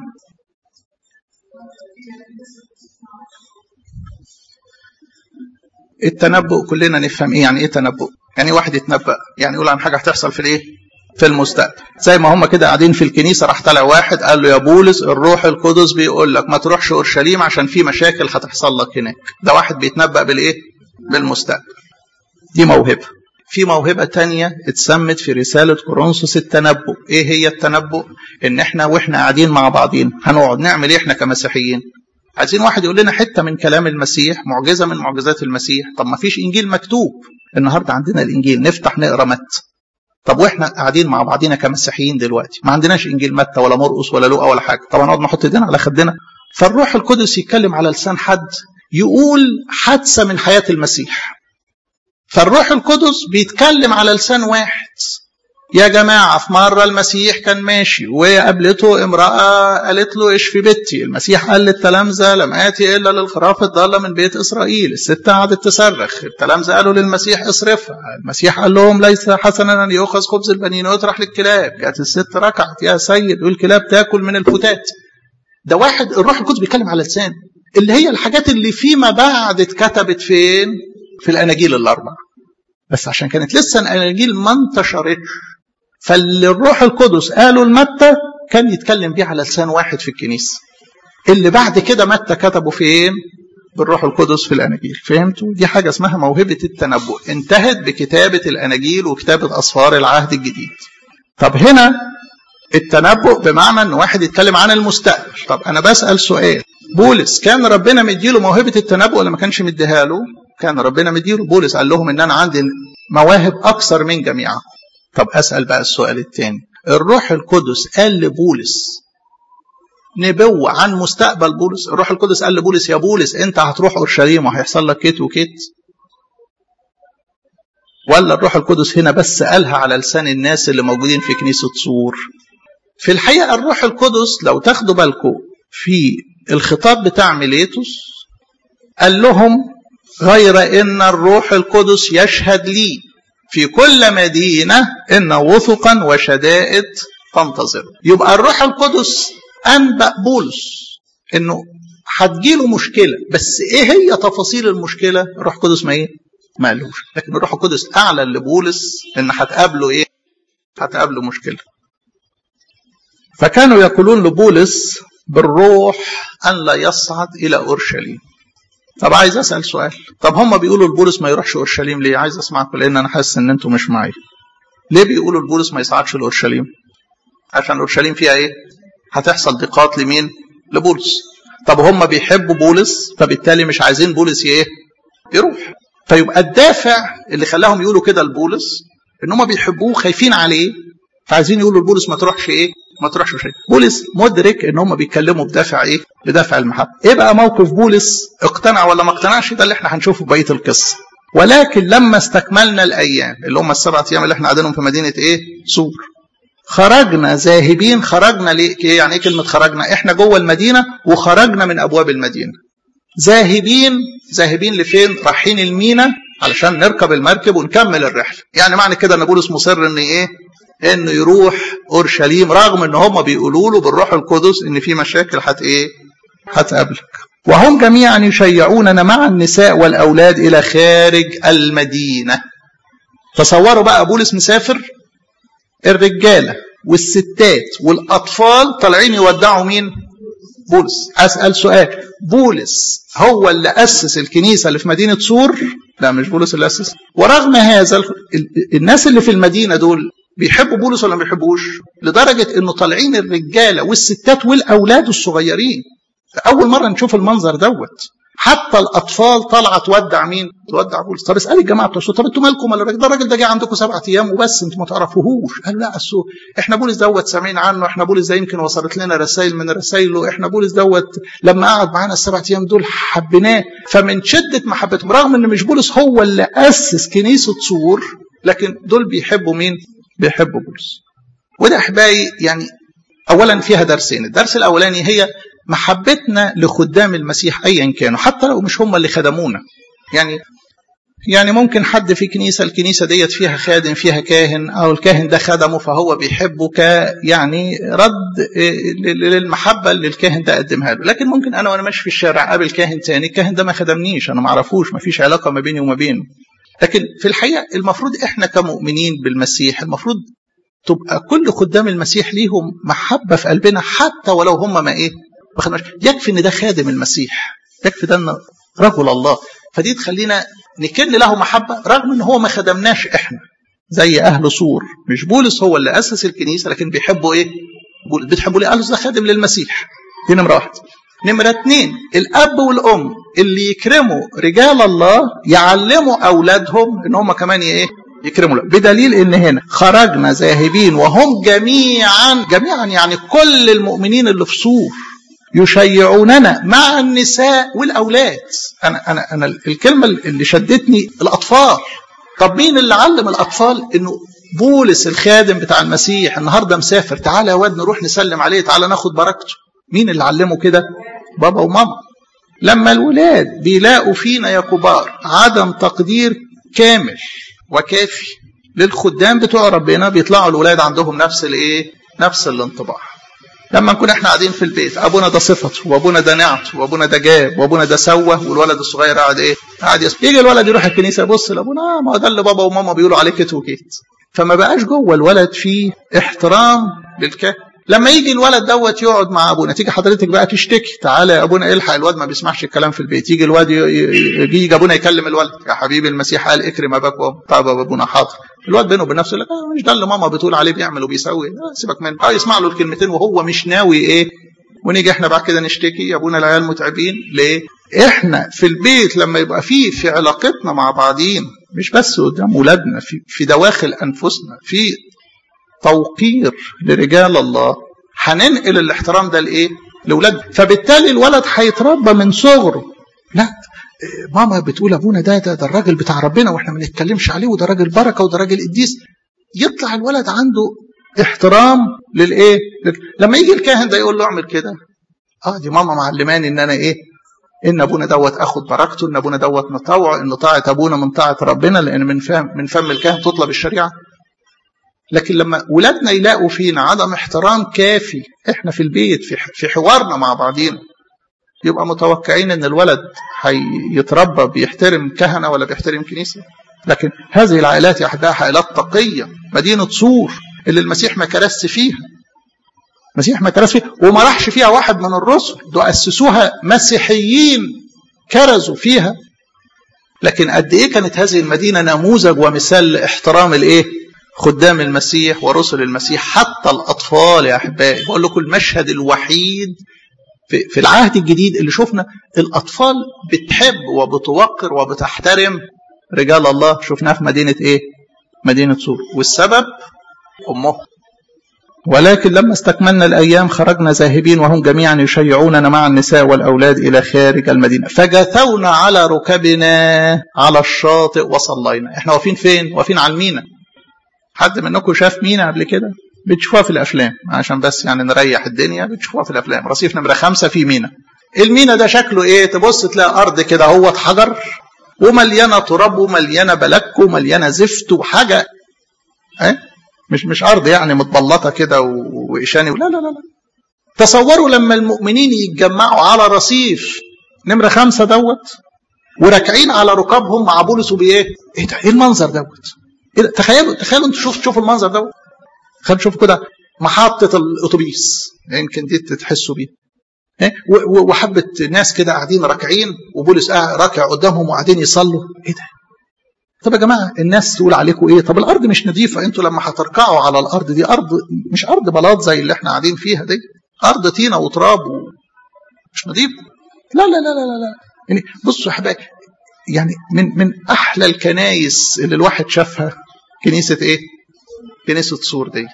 Speaker 1: التنبؤ كلنا نفهم ايه يعني ايه تنبؤ يعني واحد يتنبأ يعني يقول عن حاجه هتحصل في الايه في المستقبل زي ما هم كده قاعدين في الكنيسه راح طلع واحد قال له يا بولس الروح القدس بيقول لك ما تروحش اورشليم عشان في مشاكل هتحصل لك هناك ده واحد بيتنبأ بالايه بالمستقبل دي موهبه في موهبة تانية اتسمت في رسالة كورنثوس التنبؤ ايه هي التنبؤ ان احنا واحنا قاعدين مع بعضين هنقعد نعمل ايه احنا كمسيحيين عايزين واحد يقول لنا حتة من كلام المسيح معجزة من معجزات المسيح طب ما فيش انجيل مكتوب النهاردة عندنا الانجيل نفتح نقرا متى طب واحنا قاعدين مع بعضينا كمسيحيين دلوقتي ما عندناش انجيل متى ولا مرقس ولا لوقا ولا حاجه طبعا نقعد نحط ايدينا على خدنا فالروح القدس يتكلم على لسان حد يقول حادثه من حياه المسيح فالروح القدس بيتكلم على لسان واحد يا جماعة في مرة المسيح كان ماشي وقابلته امرأة قالت له اشفي بنتي المسيح قال للتلامذة لم آتي إلا للخراف الضالة من بيت إسرائيل الست قعدت تصرخ التلامذة قالوا للمسيح اصرفها المسيح قال لهم ليس حسنا أن يؤخذ خبز البنين ويطرح للكلاب جاءت الست ركعت يا سيد والكلاب تاكل من الفتات ده واحد الروح القدس بيتكلم على لسان اللي هي الحاجات اللي فيما بعد اتكتبت فين في الأناجيل الأربع بس عشان كانت لسه الأناجيل ما انتشرتش فاللي الروح القدس قالوا لمتى كان يتكلم بيه على لسان واحد في الكنيسة اللي بعد كده متى كتبوا فين بالروح القدس في الأناجيل فهمتوا دي حاجة اسمها موهبة التنبؤ انتهت بكتابة الأناجيل وكتابة أسفار العهد الجديد طب هنا التنبؤ بمعنى ان واحد يتكلم عن المستقبل طب انا بسأل سؤال بولس كان ربنا مديله موهبة التنبؤ ولا ما كانش مديها له كان ربنا مديله بولس قال لهم ان انا عندي مواهب اكثر من جميعهم طب أسأل بقى السؤال الثاني الروح القدس قال لبولس نبوة عن مستقبل بولس الروح القدس قال لبولس يا بولس انت هتروح اورشليم وهيحصل لك كيت وكيت ولا الروح القدس هنا بس قالها على لسان الناس اللي موجودين في كنيسة صور في الحقيقة الروح القدس لو تاخدوا بالكم في الخطاب بتاع ميليتوس قال لهم غير ان الروح القدس يشهد لي في كل مدينة إن وثقا وشدائد تنتظر يبقى الروح القدس أنبأ بولس إنه هتجيله مشكلة بس إيه هي تفاصيل المشكلة الروح القدس ما إيه ما قالوش لكن الروح القدس أعلن لبولس إن هتقابله إيه هتقابله مشكلة فكانوا يقولون لبولس بالروح أن لا يصعد إلى أورشليم طب عايز اسال سؤال طب هم بيقولوا لبولس ما يروحش اورشليم ليه عايز اسمعكم لان انا حاسس ان انتم مش معايا ليه بيقولوا لبولس ما يصعدش لاورشليم عشان اورشليم فيها ايه هتحصل ضيقات لمين لبولس طب هم بيحبوا بولس فبالتالي مش عايزين بولس ايه يروح فيبقى الدافع اللي خلاهم يقولوا كده لبولس ان هم بيحبوه خايفين عليه فعايزين يقولوا لبولس ما تروحش ايه ما تروحش شيء بولس مدرك ان هم بيتكلموا بدافع ايه بدافع المحبه ايه بقى موقف بولس اقتنع ولا ما اقتنعش ده اللي احنا هنشوفه في بقيه القصه ولكن لما استكملنا الايام اللي هم السبعة ايام اللي احنا قاعدينهم في مدينه ايه سور خرجنا ذاهبين خرجنا ليه يعني ايه كلمه خرجنا احنا جوه المدينه وخرجنا من ابواب المدينه ذاهبين ذاهبين لفين رايحين المينا علشان نركب المركب ونكمل الرحله يعني معنى كده ان بولس مصر ان ايه انه يروح اورشليم رغم ان هم بيقولوا له بالروح القدس ان في مشاكل هت ايه هتقابلك وهم جميعا يشيعوننا مع النساء والاولاد الى خارج المدينه تصوروا بقى بولس مسافر الرجاله والستات والاطفال طالعين يودعوا مين بولس اسال سؤال بولس هو اللي اسس الكنيسه اللي في مدينه سور لا مش بولس اللي اسس ورغم هذا الناس اللي في المدينه دول بيحبوا بولس ولا ما بيحبوش لدرجه انه طالعين الرجاله والستات والاولاد الصغيرين اول مره نشوف المنظر دوت حتى الاطفال طالعه تودع مين؟ تودع بولس، طب اسال الجماعه بتوع طب انتوا مالكم ولا ده الراجل ده جه عندكم سبعة ايام وبس انتوا ما تعرفوهوش، قالوا لا اصل احنا بولس دوت سامعين عنه، احنا بولس ده يمكن وصلت لنا رسائل من رسائله، احنا بولس دوت لما قعد معانا السبعة ايام دول حبيناه، فمن شده محبتهم رغم ان مش بولس هو اللي اسس كنيسه سور، لكن دول بيحبوا مين؟ بيحبوا بولس. وده احبائي يعني اولا فيها درسين، الدرس الاولاني هي محبتنا لخدام المسيح ايا كانوا حتى لو مش هم اللي خدمونا يعني يعني ممكن حد في كنيسة الكنيسة ديت فيها خادم فيها كاهن أو الكاهن ده خدمه فهو بيحبه ك يعني رد للمحبة اللي الكاهن ده قدمها له لكن ممكن أنا وأنا ماشي في الشارع قابل كاهن تاني الكاهن ده ما خدمنيش أنا ما أعرفوش ما فيش علاقة ما بيني وما بينه لكن في الحقيقة المفروض إحنا كمؤمنين بالمسيح المفروض تبقى كل خدام المسيح ليهم محبة في قلبنا حتى ولو هم ما إيه يكفي ان ده خادم المسيح يكفي ده ان رجل الله فدي تخلينا نكن له محبه رغم ان هو ما خدمناش احنا زي اهل صور مش بولس هو اللي اسس الكنيسه لكن بيحبوا ايه بتحبوا ليه قالوا ده خادم للمسيح دي نمره واحد نمرة اتنين الأب والأم اللي يكرموا رجال الله يعلموا أولادهم إن هم كمان إيه يكرموا له بدليل ان هنا خرجنا ذاهبين وهم جميعا جميعا يعني كل المؤمنين اللي في صور يشيعوننا مع النساء والاولاد انا انا انا الكلمه اللي شدتني الاطفال طب مين اللي علم الاطفال انه بولس الخادم بتاع المسيح النهارده مسافر تعالى يا واد نروح نسلم عليه تعالى ناخد بركته مين اللي علمه كده بابا وماما لما الولاد بيلاقوا فينا يا كبار عدم تقدير كامل وكافي للخدام بتوع ربنا بيطلعوا الولاد عندهم نفس الايه نفس الانطباع لما نكون احنا قاعدين في البيت ابونا ده صفته وابونا ده نعته وابونا ده جاب وابونا ده سوى والولد الصغير قاعد ايه قاعد يسمع يجي الولد يروح الكنيسه يبص لابونا آه ما هو ده اللي بابا وماما بيقولوا عليه كت وكيت فما بقاش جوه الولد فيه احترام للكاهن لما يجي الولد دوت يقعد مع ابونا تيجي حضرتك بقى تشتكي تعالى يا ابونا الحق الواد ما بيسمعش الكلام في البيت يجي الواد يجي ابونا يكلم الولد يا حبيبي المسيح قال اكرم اباك وامك طب ابونا حاضر الواد بينه وبين نفسه يقول لك آه مش ده اللي ماما بتقول عليه بيعمل وبيسوي آه سيبك منه اه يسمع له الكلمتين وهو مش ناوي ايه ونيجي احنا بعد كده نشتكي يا ابونا العيال متعبين ليه؟ احنا في البيت لما يبقى فيه في علاقتنا مع بعضين مش بس قدام ولادنا في في دواخل انفسنا في توقير لرجال الله هننقل الاحترام ده لايه؟ لاولاد فبالتالي الولد هيتربى من صغره لا ماما بتقول ابونا ده ده, ده الراجل بتاع ربنا واحنا ما بنتكلمش عليه وده راجل بركه وده راجل قديس يطلع الولد عنده احترام للايه؟ لما يجي الكاهن ده يقول له اعمل كده اه دي ماما معلماني ان انا ايه؟ ان ابونا دوت اخد بركته ان ابونا دوت نطوع ان طاعه ابونا من طاعه ربنا لان من فهم من فم الكاهن تطلب الشريعه لكن لما ولادنا يلاقوا فينا عدم احترام كافي احنا في البيت في في حوارنا مع بعضينا يبقى متوقعين ان الولد هيتربى بيحترم كهنه ولا بيحترم كنيسه لكن هذه العائلات يا احبائي عائلات تقيه مدينه صور اللي المسيح ما كرس فيها المسيح ما كرس فيها وما راحش فيها واحد من الرسل دول اسسوها مسيحيين كرزوا فيها لكن قد ايه كانت هذه المدينه نموذج ومثال لاحترام الايه خدام المسيح ورسل المسيح حتى الأطفال يا أحبائي بقول لكم المشهد الوحيد في, في العهد الجديد اللي شفنا الأطفال بتحب وبتوقر وبتحترم رجال الله شفناه في مدينة إيه؟ مدينة سور والسبب أمه ولكن لما استكملنا الأيام خرجنا ذاهبين وهم جميعا يشيعوننا مع النساء والأولاد إلى خارج المدينة فجثونا على ركبنا على الشاطئ وصلينا احنا واقفين فين؟ واقفين على المينا حد منكم شاف مينا قبل كده؟ بتشوفوها في الأفلام عشان بس يعني نريح الدنيا بتشوفوها في الأفلام رصيف نمرة خمسة في مينا المينا ده شكله إيه؟ تبص تلاقي أرض كده هو حجر ومليانة تراب ومليانة بلك ومليانة زفت وحاجة إيه؟ مش مش ارض يعني متبلطه كده وإشاني لا لا لا لا تصوروا لما المؤمنين يتجمعوا على رصيف نمره خمسه دوت وراكعين على ركابهم مع بولس وبايه؟ ايه ده؟ ايه المنظر دوت؟ إيه ده؟ تخيلوا تخيلوا انتوا شوفوا شوفوا المنظر دوت خلينا نشوف كده محطه الاتوبيس يمكن دي تحسوا بيها إيه؟ وحبه ناس كده قاعدين راكعين وبولس قاعد راكع قدامهم وقاعدين يصلوا ايه ده؟ طب يا جماعه الناس تقول عليكم ايه؟ طب الارض مش نظيفه انتوا لما هتركعوا على الارض دي ارض مش ارض بلاط زي اللي احنا قاعدين فيها دي ارض طينه وتراب مش نظيفه لا لا لا لا لا يعني بصوا يا حبايبي يعني من من احلى الكنايس اللي الواحد شافها كنيسه ايه؟ كنيسه سور ديت.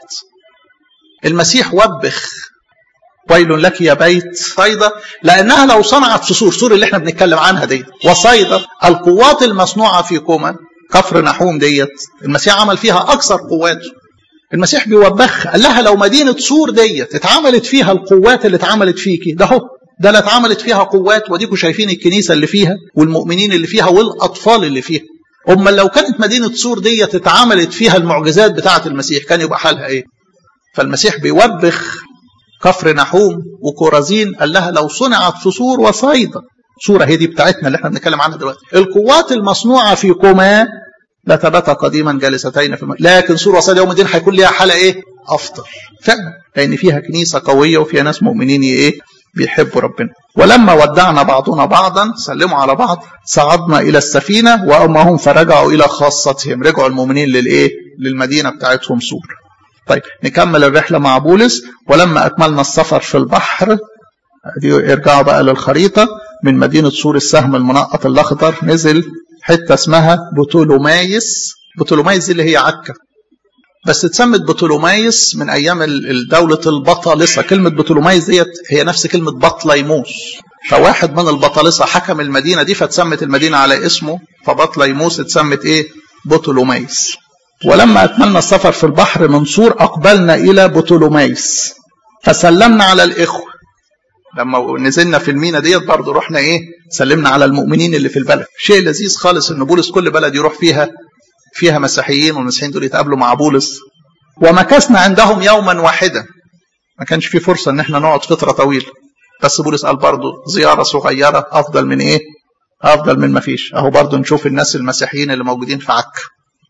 Speaker 1: المسيح وبخ ويل لك يا بيت صيدا لانها لو صنعت في سور سور اللي احنا بنتكلم عنها دي وصيدا القوات المصنوعه في كوما كفر نحوم ديت المسيح عمل فيها اكثر قواته المسيح بيوبخ قال لها لو مدينه سور ديت اتعملت فيها القوات اللي اتعملت فيكي ده هو ده اللي اتعملت فيها قوات وديكوا شايفين الكنيسه اللي فيها والمؤمنين اللي فيها والاطفال اللي فيها امال لو كانت مدينه سور ديت اتعملت فيها المعجزات بتاعه المسيح كان يبقى حالها ايه فالمسيح بيوبخ كفر نحوم وكورازين قال لها لو صنعت في سور وصيدا صورة هي دي بتاعتنا اللي احنا بنتكلم عنها دلوقتي القوات المصنوعة في كوما لثبت قديما جالستين في المكان. لكن سور وصيدا يوم الدين هيكون ليها حالة ايه افضل فعلا لان فيها كنيسة قوية وفيها ناس مؤمنين ايه بيحبوا ربنا ولما ودعنا بعضنا بعضا سلموا على بعض صعدنا الى السفينة وامهم فرجعوا الى خاصتهم رجعوا المؤمنين للايه للمدينة بتاعتهم سور طيب نكمل الرحلة مع بولس ولما أكملنا السفر في البحر دي ارجعوا بقى للخريطة من مدينة سور السهم المنقط الأخضر نزل حتة اسمها بطولومايس بطولومايس دي اللي هي عكا بس اتسمت بطولومايس من أيام دولة البطالسة كلمة بطولومايس ديت هي نفس كلمة بطليموس فواحد من البطالسة حكم المدينة دي فتسمت المدينة على اسمه فبطليموس اتسمت ايه بطولومايس ولما أكملنا السفر في البحر من سور أقبلنا إلى بطولوميس فسلمنا على الإخوة لما نزلنا في المينا ديت برضه رحنا إيه سلمنا على المؤمنين اللي في البلد شيء لذيذ خالص إن بولس كل بلد يروح فيها فيها مسيحيين والمسيحيين دول يتقابلوا مع بولس ومكثنا عندهم يوما واحدا ما كانش في فرصة إن احنا نقعد فترة طويلة بس بولس قال برضه زيارة صغيرة أفضل من إيه أفضل من ما فيش أهو برضه نشوف الناس المسيحيين اللي موجودين في عكا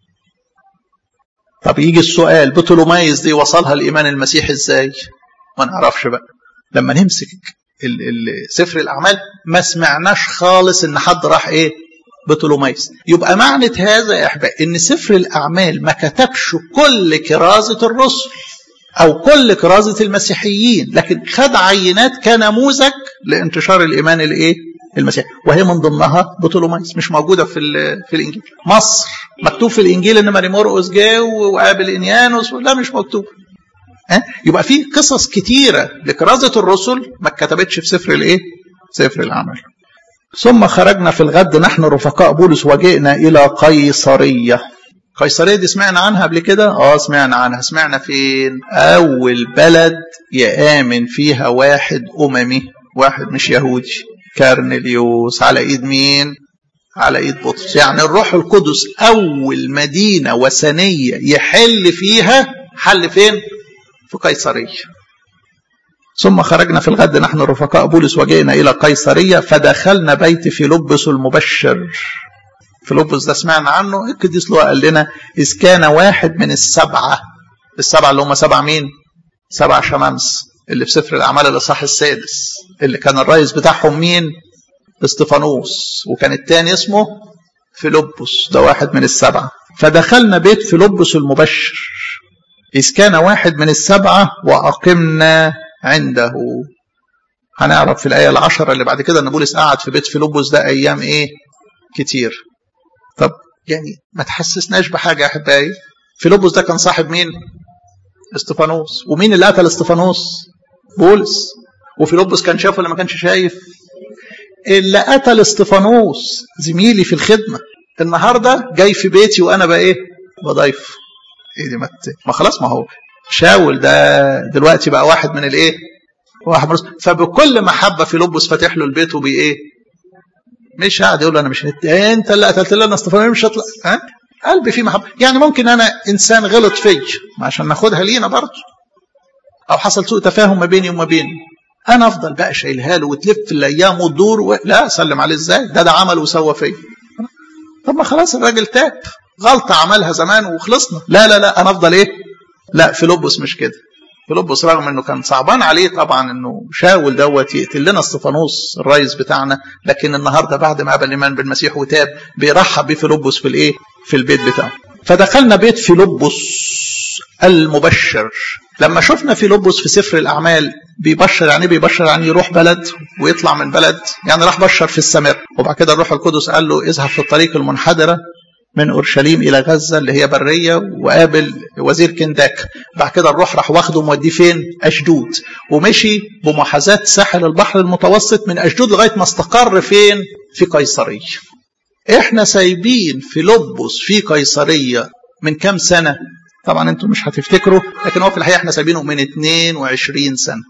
Speaker 1: طب يجي السؤال بطولومايس دي وصلها الايمان المسيحي ازاي؟ ما نعرفش بقى لما نمسك سفر الاعمال ما سمعناش خالص ان حد راح ايه؟ بطولومايس يبقى معنى هذا يا احبائي ان سفر الاعمال ما كتبش كل كرازه الرسل او كل كرازه المسيحيين لكن خد عينات كنموذج لانتشار الايمان الايه؟ المسيحي وهي من ضمنها بطولومايس مش موجوده في في الانجيل مصر مكتوب في الانجيل ان ماري مرقس جه وقابل انيانوس لا مش مكتوب ها يبقى في قصص كتيره لكرازه الرسل ما اتكتبتش في سفر الايه سفر الاعمال ثم خرجنا في الغد نحن رفقاء بولس وجئنا الى قيصريه قيصريه دي سمعنا عنها قبل كده اه سمعنا عنها سمعنا فين اول بلد يامن فيها واحد اممي واحد مش يهودي كارنليوس على ايد مين على ايد بطرس يعني الروح القدس اول مدينه وثنيه يحل فيها حل فين في قيصريه ثم خرجنا في الغد نحن رفقاء بولس وجئنا الى قيصريه فدخلنا بيت فيلبس المبشر فيلبس ده سمعنا عنه القديس لوقا قال لنا اذ كان واحد من السبعه السبعه اللي هم سبع مين سبع شمامس اللي في سفر الاعمال الاصحاح السادس اللي كان الرئيس بتاعهم مين استفانوس وكان التاني اسمه فيلبس ده واحد من السبعه فدخلنا بيت فيلبس المبشر إذ كان واحد من السبعة وأقمنا عنده هنعرف في الآية العشرة اللي بعد كده أن بولس قعد في بيت فيلبس ده أيام إيه كتير طب يعني ما تحسسناش بحاجة يا أحبائي فيلبس ده كان صاحب مين استفانوس ومين اللي قتل استفانوس بولس وفيلبس كان شايف ولا ما كانش شايف اللي قتل استفانوس زميلي في الخدمة النهاردة جاي في بيتي وأنا بقى إيه بضيف إيه دي ما, ما خلاص ما هو شاول ده دلوقتي بقى واحد من الإيه واحد من فبكل محبة فيلبس فاتح له البيت وبإيه مش قاعد يقول له انا مش نت... انت اللي قتلت لنا استفانوس مش هطلع ها قلبي فيه محبه يعني ممكن انا انسان غلط فيا عشان ناخدها لينا برضه او حصل سوء تفاهم ما بيني وما بينه انا افضل بقى شايلها له وتلف الايام وتدور و... لا اسلم عليه ازاي ده ده عمل وسوى فيا طب ما خلاص الراجل تاب غلطه عملها زمان وخلصنا لا لا لا انا افضل ايه لا فيلبس مش كده فيلبس رغم انه كان صعبان عليه طبعا انه شاول دوت يقتل لنا استفانوس الرئيس بتاعنا لكن النهارده بعد ما قبل الايمان بالمسيح وتاب بيرحب بفيلبس في الايه؟ في البيت بتاعه. فدخلنا بيت فيلبس المبشر لما شفنا فيلبس في سفر الاعمال بيبشر يعني بيبشر يعني يروح بلد ويطلع من بلد يعني راح بشر في السماء وبعد كده الروح القدس قال له اذهب في الطريق المنحدره من اورشليم الى غزه اللي هي بريه وقابل وزير كنداك بعد كده الروح راح واخده موديه فين اشدود ومشي بمحاذاه ساحل البحر المتوسط من اشدود لغايه ما استقر فين في قيصريه احنا سايبين في لبس في قيصريه من كام سنه طبعا انتم مش هتفتكروا لكن هو في الحقيقه احنا سايبينه من 22 سنه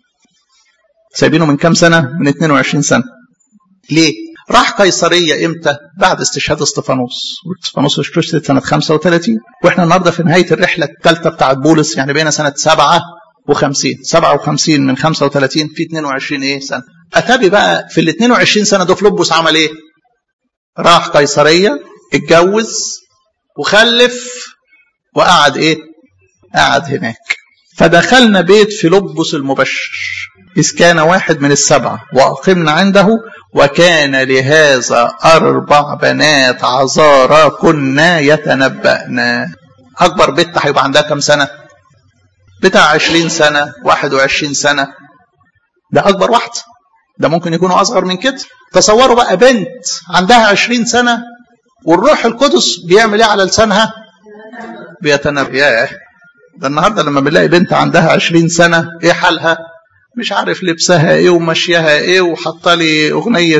Speaker 1: سايبينه من كام سنه من 22 سنه ليه راح قيصرية امتى؟ بعد استشهاد استفانوس، استفانوس استشهد سنة 35 واحنا النهارده في نهاية الرحلة الثالثة بتاعت بولس يعني بقينا سنة 57 57 من 35 في 22 ايه سنة. أتابي بقى في ال 22 سنة دول فلوبوس عمل ايه؟ راح قيصرية اتجوز وخلف وقعد ايه؟ قعد هناك. فدخلنا بيت فيلبس المبشر إذ كان واحد من السبعة وأقمنا عنده وكان لهذا أربع بنات عذارى كنا يتنبأنا أكبر بنت هيبقى عندها كم سنة؟ بتاع عشرين سنة واحد وعشرين سنة ده أكبر واحدة ده ممكن يكونوا أصغر من كده تصوروا بقى بنت عندها عشرين سنة والروح القدس بيعمل ايه على لسانها؟ بيتنبأ ياه ده النهارده لما بنلاقي بنت عندها عشرين سنة ايه حالها؟ مش عارف لبسها ايه ومشيها ايه وحاطه لي اغنيه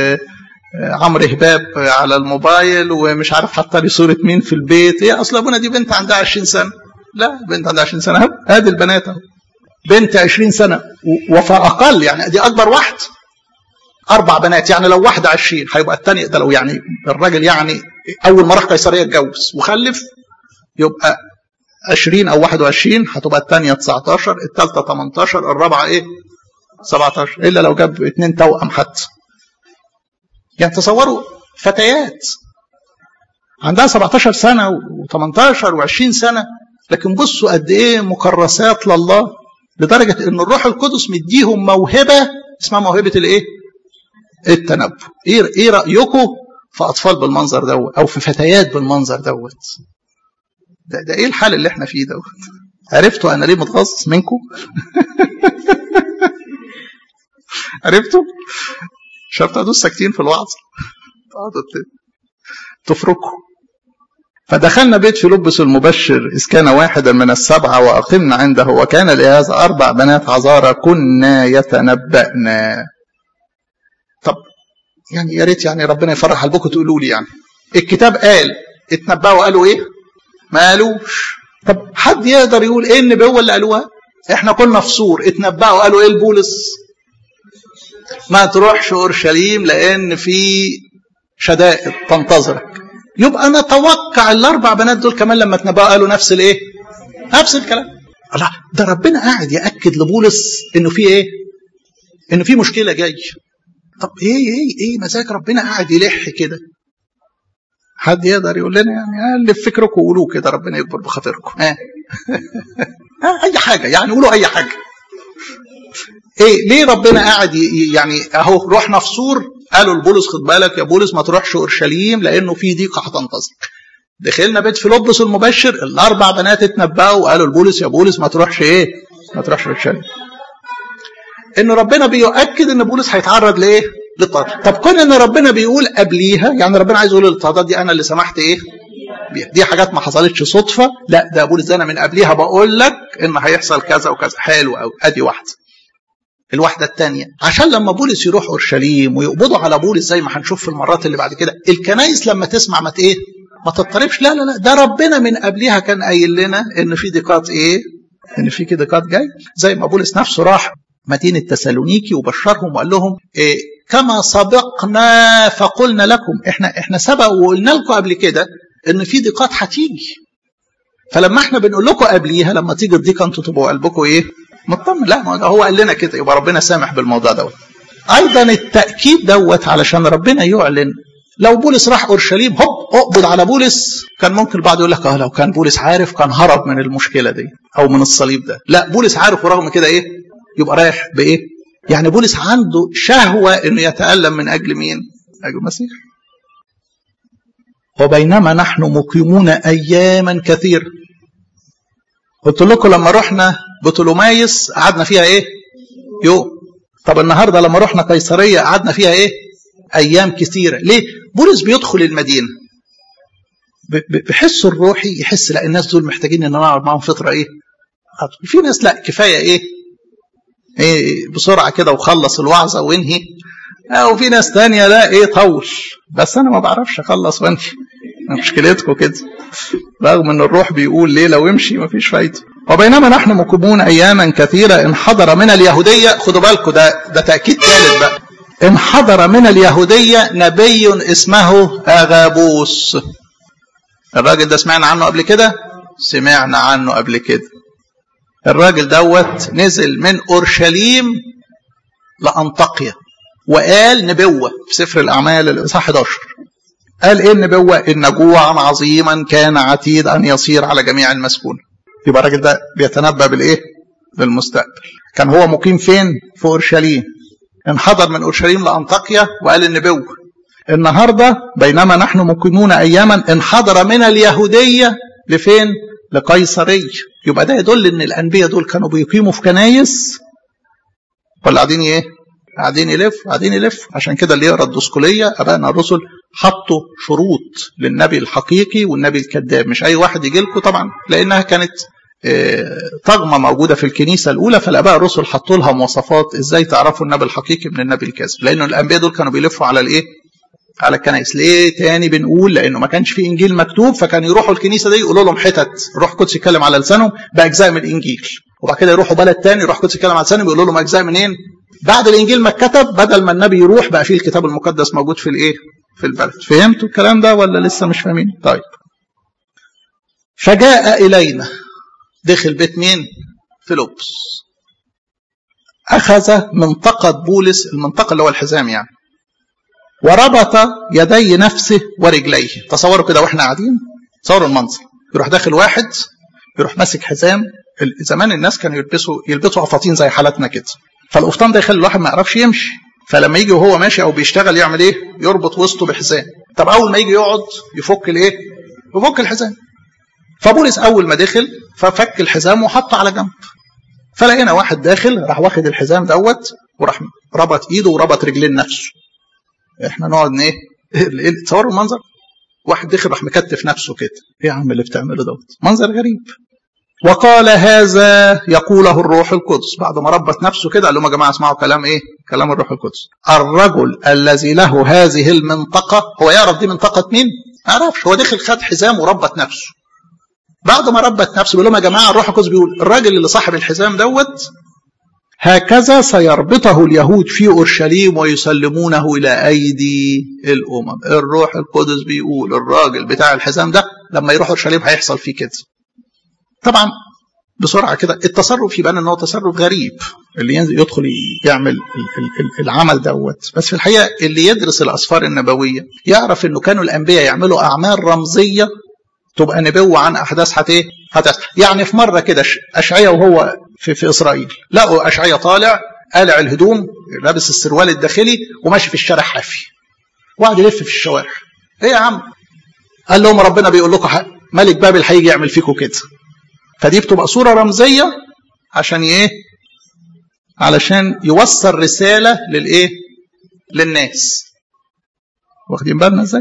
Speaker 1: عمرو هباب على الموبايل ومش عارف حاطه لي صوره مين في البيت ايه اصل ابونا دي بنت عندها 20 سنه لا بنت عندها 20 سنه ادي البنات اهو بنت 20 سنه وفاقل يعني دي اكبر واحد اربع بنات يعني لو واحده 20 هيبقى الثانيه ده لو يعني الراجل يعني اول ما راح قيصريه اتجوز وخلف يبقى 20 او 21 هتبقى الثانيه 19 الثالثه 18 الرابعه ايه 17 الا لو جاب اثنين توأم حتى يعني تصوروا فتيات عندها 17 سنه و18 و20 سنه لكن بصوا قد ايه مكرسات لله لدرجه ان الروح القدس مديهم موهبه اسمها موهبه الايه؟ التنبؤ ايه ايه رايكم في اطفال بالمنظر دوت او في فتيات بالمنظر دوت ده, ده ايه الحال اللي احنا فيه دوت عرفتوا انا ليه متغاظ منكم عرفتوا شرط تقعدوا ساكتين في الوعظ تقعدوا تفركوا فدخلنا بيت فيلبس المبشر إذ كان واحدا من السبعة وأقمنا عنده وكان لهذا أربع بنات عذارى كنا يتنبأنا طب يعني يا ريت يعني ربنا يفرح قلبكم تقولوا لي يعني الكتاب قال اتنبأوا قالوا ايه؟ ما قالوش طب حد يقدر يقول ايه النبوه اللي قالوها؟ احنا كنا في سور اتنبأوا قالوا ايه لبولس؟ ما تروحش اورشليم لان في شدائد تنتظرك يبقى نتوقع الاربع بنات دول كمان لما اتنبأوا قالوا نفس الايه؟ نفس الكلام الله ده ربنا قاعد ياكد لبولس انه في ايه؟ انه في مشكله جايه طب ايه ايه ايه مزاج ربنا قاعد يلح كده حد يقدر يقول لنا يعني اللي في فكركم قولوه كده ربنا يكبر بخاطركم آه. آه اي حاجه يعني قولوا اي حاجه ايه ليه ربنا قاعد يعني اهو رحنا في سور قالوا لبولس خد بالك يا بولس ما تروحش اورشليم لانه في ضيقه هتنتظرك دخلنا بيت فيلبس المبشر الاربع بنات اتنبأوا وقالوا لبولس يا بولس ما تروحش ايه ما تروحش اورشليم ان ربنا بيؤكد ان بولس هيتعرض لايه للطرد طب كون ان ربنا بيقول قبليها يعني ربنا عايز يقول الاضطهادات دي انا اللي سمحت ايه بيها دي حاجات ما حصلتش صدفه لا ده بولس ده انا من قبليها بقول لك ان هيحصل كذا وكذا حلو قوي ادي واحده الواحدة الثانية عشان لما بولس يروح أورشليم ويقبضوا على بولس زي ما هنشوف في المرات اللي بعد كده الكنايس لما تسمع ما إيه ما تضطربش لا لا لا ده ربنا من قبلها كان قايل لنا إن في ضيقات إيه إن في كده ضيقات جاي زي ما بولس نفسه راح مدينة تسالونيكي وبشرهم وقال لهم إيه كما سبقنا فقلنا لكم احنا احنا سبق وقلنا لكم قبل كده ان في ضيقات هتيجي فلما احنا بنقول لكم قبليها لما تيجي الضيقه انتوا تبقوا قلبكم ايه مطمن لا ما هو قال لنا كده يبقى ربنا سامح بالموضوع دوت ايضا التاكيد دوت علشان ربنا يعلن لو بولس راح اورشليم هوب اقبض على بولس كان ممكن البعض يقول لك اه لو كان بولس عارف كان هرب من المشكله دي او من الصليب ده لا بولس عارف ورغم كده ايه يبقى رايح بايه يعني بولس عنده شهوه انه يتالم من اجل مين اجل المسيح وبينما نحن مقيمون اياما كثيره قلت لكم لما رحنا بطولومايس قعدنا فيها ايه يوم طب النهارده لما رحنا قيصريه قعدنا فيها ايه ايام كثيره ليه بولس بيدخل المدينه بحسه الروحي يحس لا الناس دول محتاجين ان انا اقعد معاهم فتره ايه في ناس لا كفايه ايه ايه بسرعه كده وخلص الوعظه وانهي وفي ناس تانية لا ايه طول بس انا ما بعرفش اخلص وانهي مشكلتكم كده رغم ان الروح بيقول ليه لو امشي مفيش فايده وبينما نحن مقيمون اياما كثيره انحدر من اليهوديه خدوا بالكم ده ده تاكيد ثالث بقى انحدر من اليهوديه نبي اسمه اغابوس الراجل ده سمعنا عنه قبل كده سمعنا عنه قبل كده الراجل دوت نزل من اورشليم لانطاقيا وقال نبوه في سفر الاعمال الاصحاح 11 قال ايه النبوه ان جوعا عظيما كان عتيد ان يصير على جميع المسكون يبقى الراجل ده بيتنبأ بالايه بالمستقبل كان هو مقيم فين في اورشليم انحدر من اورشليم لانطاكيا وقال النبوه النهارده بينما نحن مقيمون اياما انحدر من اليهوديه لفين لقيصريه يبقى ده يدل ان الانبياء دول كانوا بيقيموا في كنايس ولا قاعدين ايه قاعدين يلف قاعدين يلف عشان كده اللي يقرا الدسكوليه ابائنا الرسل حطوا شروط للنبي الحقيقي والنبي الكذاب مش اي واحد يجي لكم طبعا لانها كانت طغمه موجوده في الكنيسه الاولى فالاباء الرسل حطوا لها مواصفات ازاي تعرفوا النبي الحقيقي من النبي الكاذب لانه الانبياء دول كانوا بيلفوا على الايه على الكنائس ليه تاني بنقول لانه ما كانش في انجيل مكتوب فكان يروحوا الكنيسه دي يقولوا لهم حتت روح قدس يتكلم على لسانهم باجزاء من الانجيل وبعد كده يروحوا بلد تاني روح قدس يتكلم على لسانهم يقولوا لهم اجزاء منين بعد الانجيل ما اتكتب بدل ما النبي يروح بقى فيه الكتاب المقدس موجود في الايه في البلد فهمتوا الكلام ده ولا لسه مش فاهمين طيب فجاء الينا دخل بيت مين فيلبس اخذ منطقه بولس المنطقه اللي هو الحزام يعني وربط يدي نفسه ورجليه تصوروا كده واحنا قاعدين تصوروا المنظر يروح داخل واحد يروح ماسك حزام زمان الناس كانوا يلبسوا يلبسوا قفاطين زي حالتنا كده فالقفطان ده يخلي الواحد ما يعرفش يمشي فلما يجي وهو ماشي او بيشتغل يعمل ايه يربط وسطه بحزام طب اول ما يجي يقعد يفك الايه يفك الحزام فبولس اول ما دخل ففك الحزام وحطه على جنب فلقينا واحد داخل راح واخد الحزام دوت وراح ربط ايده وربط رجلين نفسه احنا نقعد ايه تصوروا المنظر واحد دخل راح مكتف نفسه كده ايه يا عم اللي بتعمله دوت منظر غريب وقال هذا يقوله الروح القدس بعد ما ربط نفسه كده قال لهم يا جماعه اسمعوا كلام ايه كلام الروح القدس الرجل الذي له هذه المنطقه هو يعرف دي منطقه مين ما يعرفش هو دخل خد حزام وربط نفسه بعد ما ربط نفسه بيقول لهم يا جماعه الروح القدس بيقول الراجل اللي صاحب الحزام دوت هكذا سيربطه اليهود في اورشليم ويسلمونه الى ايدي الامم الروح القدس بيقول الراجل بتاع الحزام ده لما يروح اورشليم هيحصل فيه كده طبعا بسرعه كده التصرف يبان ان هو تصرف غريب اللي ينزل يدخل يعمل العمل دوت بس في الحقيقه اللي يدرس الاسفار النبويه يعرف انه كانوا الانبياء يعملوا اعمال رمزيه تبقى نبوه عن احداث هت ايه هتحصل يعني في مره كده اشعيا وهو في, في اسرائيل لقوا اشعيا طالع قالع الهدوم لابس السروال الداخلي وماشي في الشارع حافي وقعد يلف في الشوارع ايه يا عم قال لهم ربنا بيقول لكم ملك بابل هيجي يعمل فيكم كده فدي بتبقى صوره رمزيه عشان ايه علشان يوصل رساله للايه للناس واخدين بالنا ازاي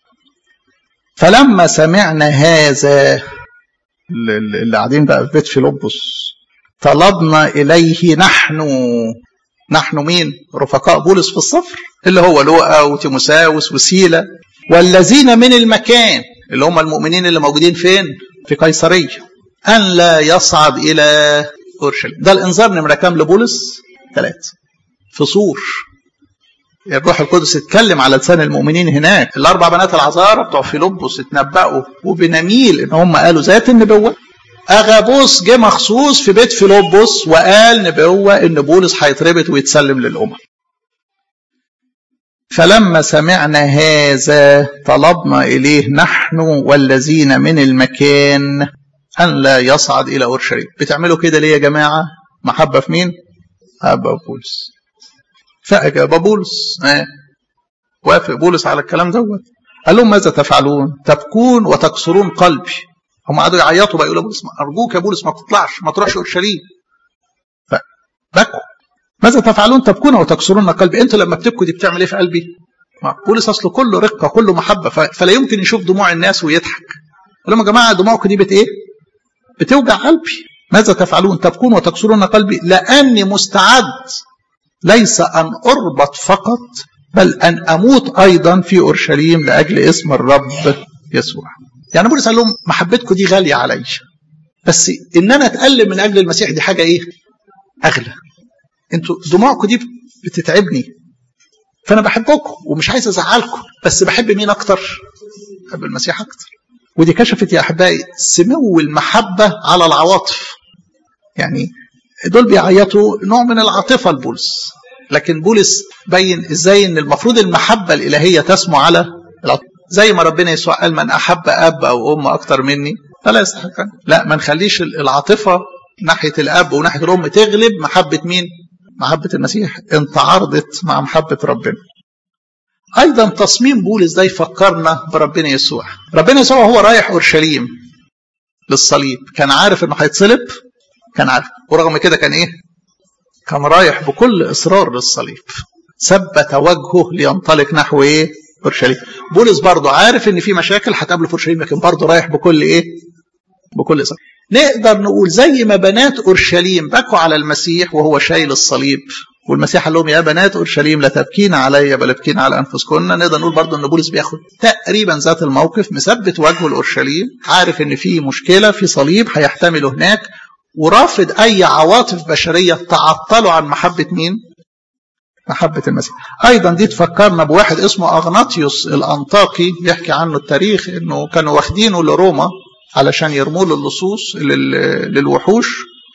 Speaker 1: فلما سمعنا هذا اللي قاعدين بقى في بيت فيلبس طلبنا اليه نحن نحن مين رفقاء بولس في الصفر اللي هو لوقا وتيموساوس وسيلا والذين من المكان اللي هم المؤمنين اللي موجودين فين في قيصرية أن لا يصعد إلى أورشليم ده الإنذار نمرة كام لبولس ثلاثة في صور الروح القدس اتكلم على لسان المؤمنين هناك الأربع بنات العذارى بتوع فيلبس اتنبأوا وبنميل إن هم قالوا ذات النبوة أغابوس جه مخصوص في بيت فيلبس وقال نبوة إن بولس هيتربط ويتسلم للأمم فلما سمعنا هذا طلبنا إليه نحن والذين من المكان أن لا يصعد إلى أورشليم بتعملوا كده ليه يا جماعة محبة في مين محبة في بولس فأجاب بولس آه. وافق بولس على الكلام دوت قال لهم ماذا تفعلون تبكون وتكسرون قلبي هم قعدوا يعيطوا بقى يقولوا بولس أرجوك يا بولس ما تطلعش ما تروحش أورشليم فبكوا ماذا تفعلون تبكون وتكسرون قلبي انتوا لما بتبكوا دي بتعمل ايه في قلبي بولس اصله كله رقه كله محبه فلا يمكن يشوف دموع الناس ويضحك قال لهم يا جماعه دموعكم دي بت ايه بتوجع قلبي ماذا تفعلون تبكون وتكسرون قلبي لاني مستعد ليس ان اربط فقط بل ان اموت ايضا في اورشليم لاجل اسم الرب يسوع يعني بولس قال لهم محبتكم دي غاليه عليا بس ان انا اتالم من اجل المسيح دي حاجه ايه اغلى انتوا دموعكم دي بتتعبني فانا بحبكم ومش عايز ازعلكم بس بحب مين اكتر بحب المسيح اكتر ودي كشفت يا احبائي سمو المحبه على العواطف يعني دول بيعيطوا نوع من العاطفه لبولس لكن بولس بين ازاي ان المفروض المحبه الالهيه تسمو على العاطفه زي ما ربنا يسوع قال من احب اب او ام اكتر مني فلا يستحق لا ما نخليش العاطفه ناحيه الاب وناحيه الام تغلب محبه مين محبة المسيح انت عرضت مع محبة ربنا أيضا تصميم بولس ده يفكرنا بربنا يسوع ربنا يسوع وهو رايح أورشليم للصليب كان عارف انه هيتصلب كان عارف ورغم كده كان ايه كان رايح بكل إصرار للصليب ثبت وجهه لينطلق نحو ايه اورشليم بولس برضه عارف ان في مشاكل هتقابله في اورشليم لكن برضه رايح بكل ايه بكل إصرار نقدر نقول زي ما بنات اورشليم بكوا على المسيح وهو شايل الصليب والمسيح قال لهم يا بنات اورشليم لا تبكين علي بل ابكين على انفسكن نقدر نقول برضه ان بولس بياخد تقريبا ذات الموقف مثبت وجهه لاورشليم عارف ان في مشكله في صليب هيحتمله هناك ورافض اي عواطف بشريه تعطله عن محبه مين؟ محبة المسيح أيضا دي تفكرنا بواحد اسمه أغناطيوس الأنطاكي يحكي عنه التاريخ أنه كانوا واخدينه لروما علشان يرموه للصوص للوحوش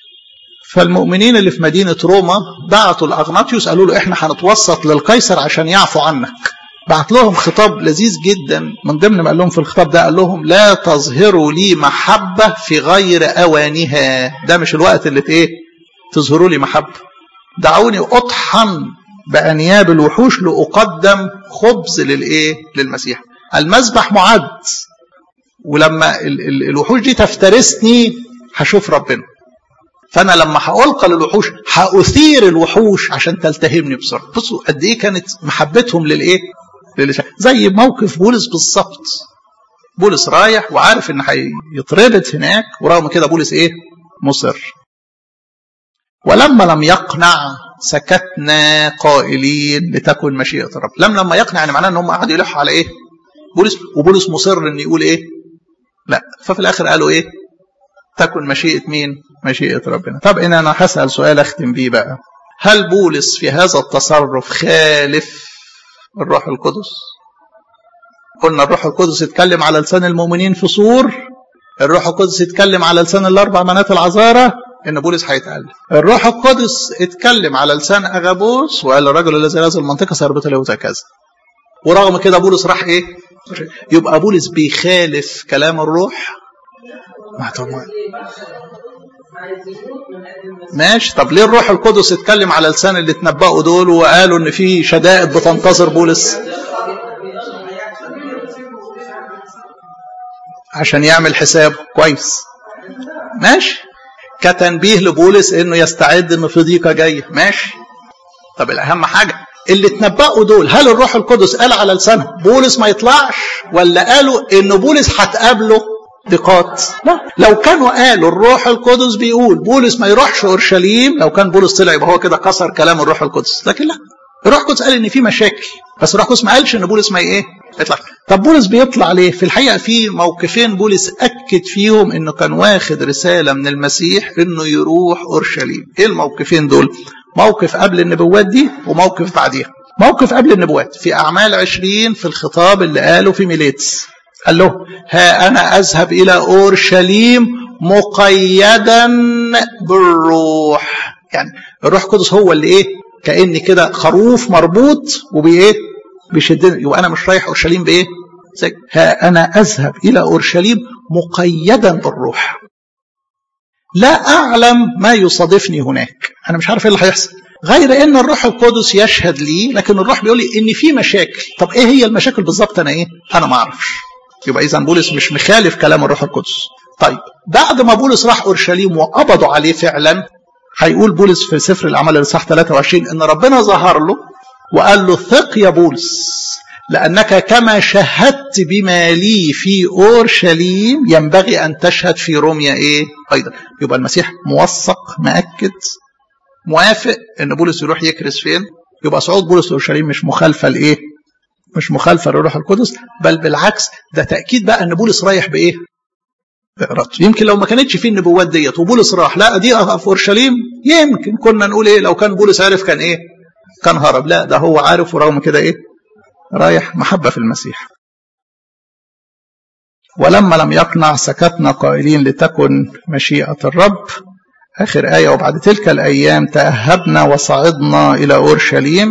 Speaker 1: فالمؤمنين اللي في مدينة روما بعتوا لأغناطيوس قالوا له احنا هنتوسط للقيصر عشان يعفو عنك بعت لهم خطاب لذيذ جدا من ضمن ما قال لهم في الخطاب ده قال لهم لا تظهروا لي محبة في غير أوانها ده مش الوقت اللي ايه تظهروا لي محبة دعوني أطحن بأنياب الوحوش لأقدم خبز للإيه للمسيح المذبح معد ولما الوحوش دي تفترسني هشوف ربنا فانا لما هالقى للوحوش هاثير الوحوش عشان تلتهمني بسرعه بصوا قد ايه كانت محبتهم للايه للشيء. زي موقف بولس بالظبط بولس رايح وعارف ان هيتربط هناك ورغم كده بولس ايه مصر ولما لم يقنع سكتنا قائلين لتكن مشيئه الرب لم لما يقنع يعني معناه ان هم قعدوا يلحوا على ايه بولس وبولس مصر ان يقول ايه لا ففي الاخر قالوا ايه تكن مشيئه مين مشيئه ربنا طب ان انا هسال سؤال اختم بيه بقى هل بولس في هذا التصرف خالف الروح القدس قلنا الروح القدس يتكلم على لسان المؤمنين في صور الروح القدس يتكلم على لسان الاربع بنات العذارى ان بولس هيتقال الروح القدس اتكلم على لسان اغابوس وقال الرجل الذي هذه المنطقه سيربط له كذا ورغم كده بولس راح ايه يبقى بولس بيخالف كلام الروح ما طبعا ماشي طب ليه الروح القدس اتكلم على لسان اللي اتنبأوا دول وقالوا ان في شدائد بتنتظر بولس عشان يعمل حسابه كويس ماشي كتنبيه لبولس انه يستعد انه في ضيقه جايه ماشي طب الاهم حاجه اللي اتنبأوا دول هل الروح القدس قال على لسانه بولس ما يطلعش ولا قالوا ان بولس هتقابله ضيقات لا لو كانوا قالوا الروح القدس بيقول بولس ما يروحش اورشليم لو كان بولس طلع يبقى هو كده كسر كلام الروح القدس لكن لا الروح القدس قال ان في مشاكل بس الروح القدس ما قالش ان بولس ما ايه يطلع طب بولس بيطلع ليه في الحقيقه في موقفين بولس اكد فيهم انه كان واخد رساله من المسيح انه يروح اورشليم ايه الموقفين دول موقف قبل النبوات دي وموقف بعديها موقف قبل النبوات في اعمال عشرين في الخطاب اللي قاله في ميليتس قال له ها انا اذهب الى اورشليم مقيدا بالروح يعني الروح القدس هو اللي ايه كاني كده خروف مربوط وبايه بيشدني يبقى انا مش رايح اورشليم بايه ها انا اذهب الى اورشليم مقيدا بالروح لا اعلم ما يصادفني هناك انا مش عارف ايه اللي هيحصل غير ان الروح القدس يشهد لي لكن الروح بيقول لي ان في مشاكل طب ايه هي المشاكل بالظبط انا ايه انا ما اعرفش يبقى اذا بولس مش مخالف كلام الروح القدس طيب بعد ما بولس راح اورشليم وقبضوا عليه فعلا هيقول بولس في سفر الاعمال الاصحاح 23 ان ربنا ظهر له وقال له ثق يا بولس لانك كما شهدت بما لي في اورشليم ينبغي ان تشهد في روميا ايه ايضا يبقى المسيح موثق مأكد موافق ان بولس يروح يكرس فين يبقى صعود بولس لاورشليم مش مخالفه لايه مش مخالفه للروح القدس بل بالعكس ده تاكيد بقى ان بولس رايح بايه بإرادته يمكن لو ما كانتش فيه النبوات ديت وبولس راح لا دي في اورشليم يمكن كنا نقول ايه لو كان بولس عارف كان ايه كان هرب لا ده هو عارف ورغم كده ايه رايح محبه في المسيح ولما لم يقنع سكتنا قائلين لتكن مشيئه الرب آخر آية وبعد تلك الأيام تأهبنا وصعدنا إلى أورشليم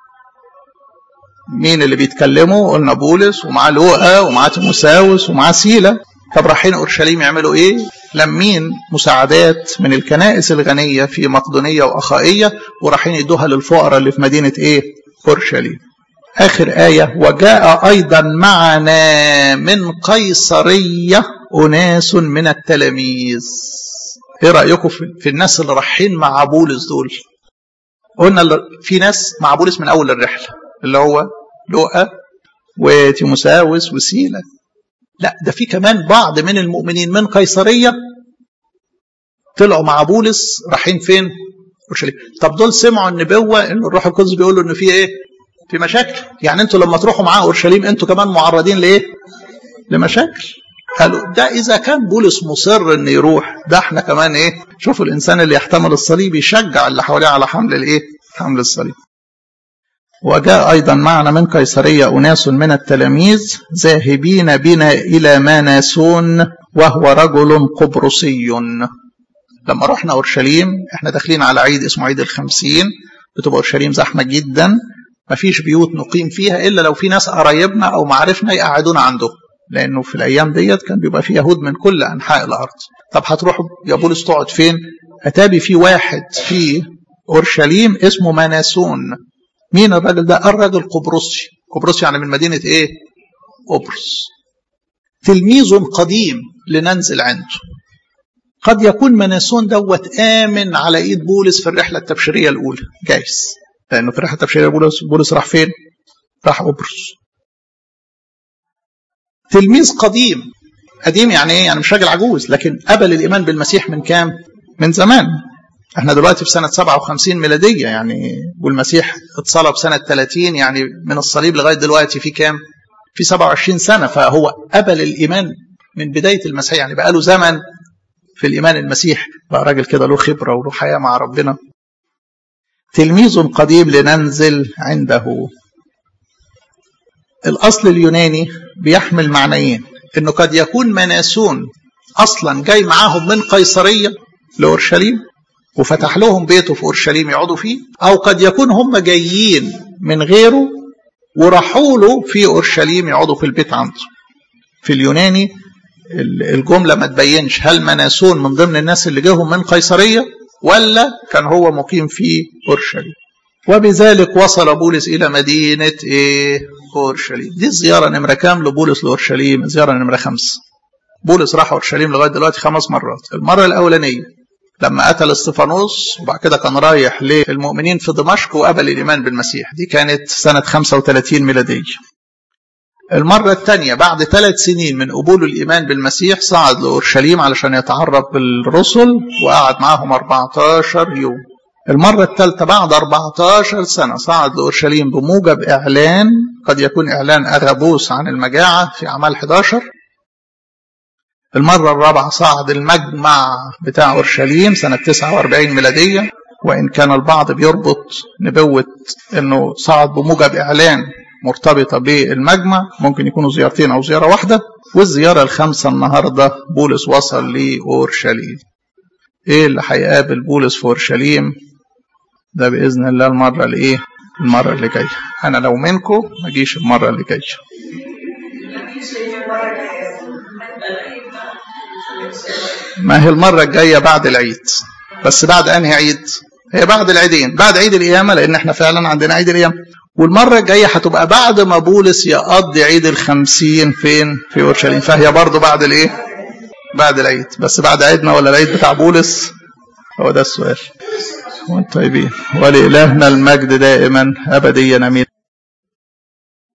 Speaker 1: مين اللي بيتكلموا قلنا بولس ومعاه لوقا ومعاه تيموساوس ومعاه سيلا طب رايحين أورشليم يعملوا إيه لمين مساعدات من الكنائس الغنية في مقدونية وأخائية ورايحين يدوها للفقراء اللي في مدينة إيه أورشليم آخر آية وجاء أيضا معنا من قيصرية أناس من التلاميذ ايه رايكم في الناس اللي رايحين مع بولس دول قلنا في ناس مع بولس من اول الرحله اللي هو لوقا وتيموساوس وسيلا لا ده في كمان بعض من المؤمنين من قيصريه طلعوا مع بولس رايحين فين اورشليم طب دول سمعوا النبوه ان الروح القدس بيقول له ان في ايه في مشاكل يعني انتوا لما تروحوا معاه اورشليم انتوا كمان معرضين لايه لمشاكل قالوا ده اذا كان بولس مصر ان يروح ده احنا كمان ايه شوفوا الانسان اللي يحتمل الصليب يشجع اللي حواليه على حمل الايه حمل الصليب وجاء ايضا معنا من قيصريه اناس من التلاميذ ذاهبين بنا الى ماناسون وهو رجل قبرصي لما رحنا اورشليم احنا داخلين على عيد اسمه عيد الخمسين بتبقى اورشليم زحمه جدا مفيش بيوت نقيم فيها الا لو في ناس قرايبنا او معارفنا يقعدونا عندهم لانه في الايام ديت كان بيبقى في يهود من كل انحاء الارض طب هتروحوا يا بولس تقعد فين اتابي في واحد في اورشليم اسمه مناسون مين الراجل ده الراجل قبرصي قبرصي يعني من مدينه ايه قبرص تلميذ قديم لننزل عنده قد يكون مناسون دوت آمن على إيد بولس في الرحلة التبشيرية الأولى جايز لأنه في الرحلة التبشيرية بولس, بولس راح فين؟ راح قبرص تلميذ قديم قديم يعني ايه يعني مش راجل عجوز لكن قبل الايمان بالمسيح من كام من زمان احنا دلوقتي في سنة 57 ميلادية يعني والمسيح اتصلب سنة 30 يعني من الصليب لغاية دلوقتي في كام في 27 سنة فهو قبل الإيمان من بداية المسيح يعني بقى له زمن في الإيمان المسيح بقى راجل كده له خبرة وله حياة مع ربنا تلميذ قديم لننزل عنده الأصل اليوناني بيحمل معنيين إنه قد يكون مناسون أصلا جاي معاهم من قيصرية لأورشليم وفتح لهم بيته في أورشليم يقعدوا فيه أو قد يكون هم جايين من غيره وراحوا له في أورشليم يقعدوا في البيت عنده في اليوناني الجملة ما تبينش هل مناسون من ضمن الناس اللي جاهم من قيصرية ولا كان هو مقيم في أورشليم وبذلك وصل بولس إلى مدينة إيه؟ أورشليم دي الزيارة نمرة كام لبولس لأورشليم زيارة نمرة خمسة بولس راح اورشليم لغايه دلوقتي خمس مرات المره الاولانيه لما قتل استفانوس وبعد كده كان رايح للمؤمنين في دمشق وقبل الايمان بالمسيح دي كانت سنه 35 ميلاديه المرة الثانية بعد ثلاث سنين من قبول الإيمان بالمسيح صعد لأورشليم علشان يتعرف بالرسل وقعد معاهم 14 يوم المرة الثالثة بعد 14 سنة صعد لأورشليم بموجب إعلان قد يكون إعلان أغابوس عن المجاعة في أعمال 11 المرة الرابعة صعد المجمع بتاع أورشليم سنة 49 ميلادية وإن كان البعض بيربط نبوة إنه صعد بموجب إعلان مرتبطة بالمجمع ممكن يكونوا زيارتين أو زيارة واحدة والزيارة الخامسة النهاردة بولس وصل لأورشليم إيه اللي هيقابل بولس في أورشليم ده بإذن الله المرة اللي إيه المرة اللي جاية أنا لو منكم ما أجيش المرة اللي جاية ما هي المرة الجاية بعد العيد بس بعد أنهي عيد هي بعد العيدين بعد عيد القيامة لأن احنا فعلا عندنا عيد القيامة والمرة الجاية هتبقى بعد ما بولس يقضي عيد الخمسين فين في أورشليم فهي برضو بعد الإيه بعد العيد بس بعد عيدنا ولا العيد بتاع بولس هو ده السؤال وانتم طيبين ولإلهنا المجد دائما أبديا أمين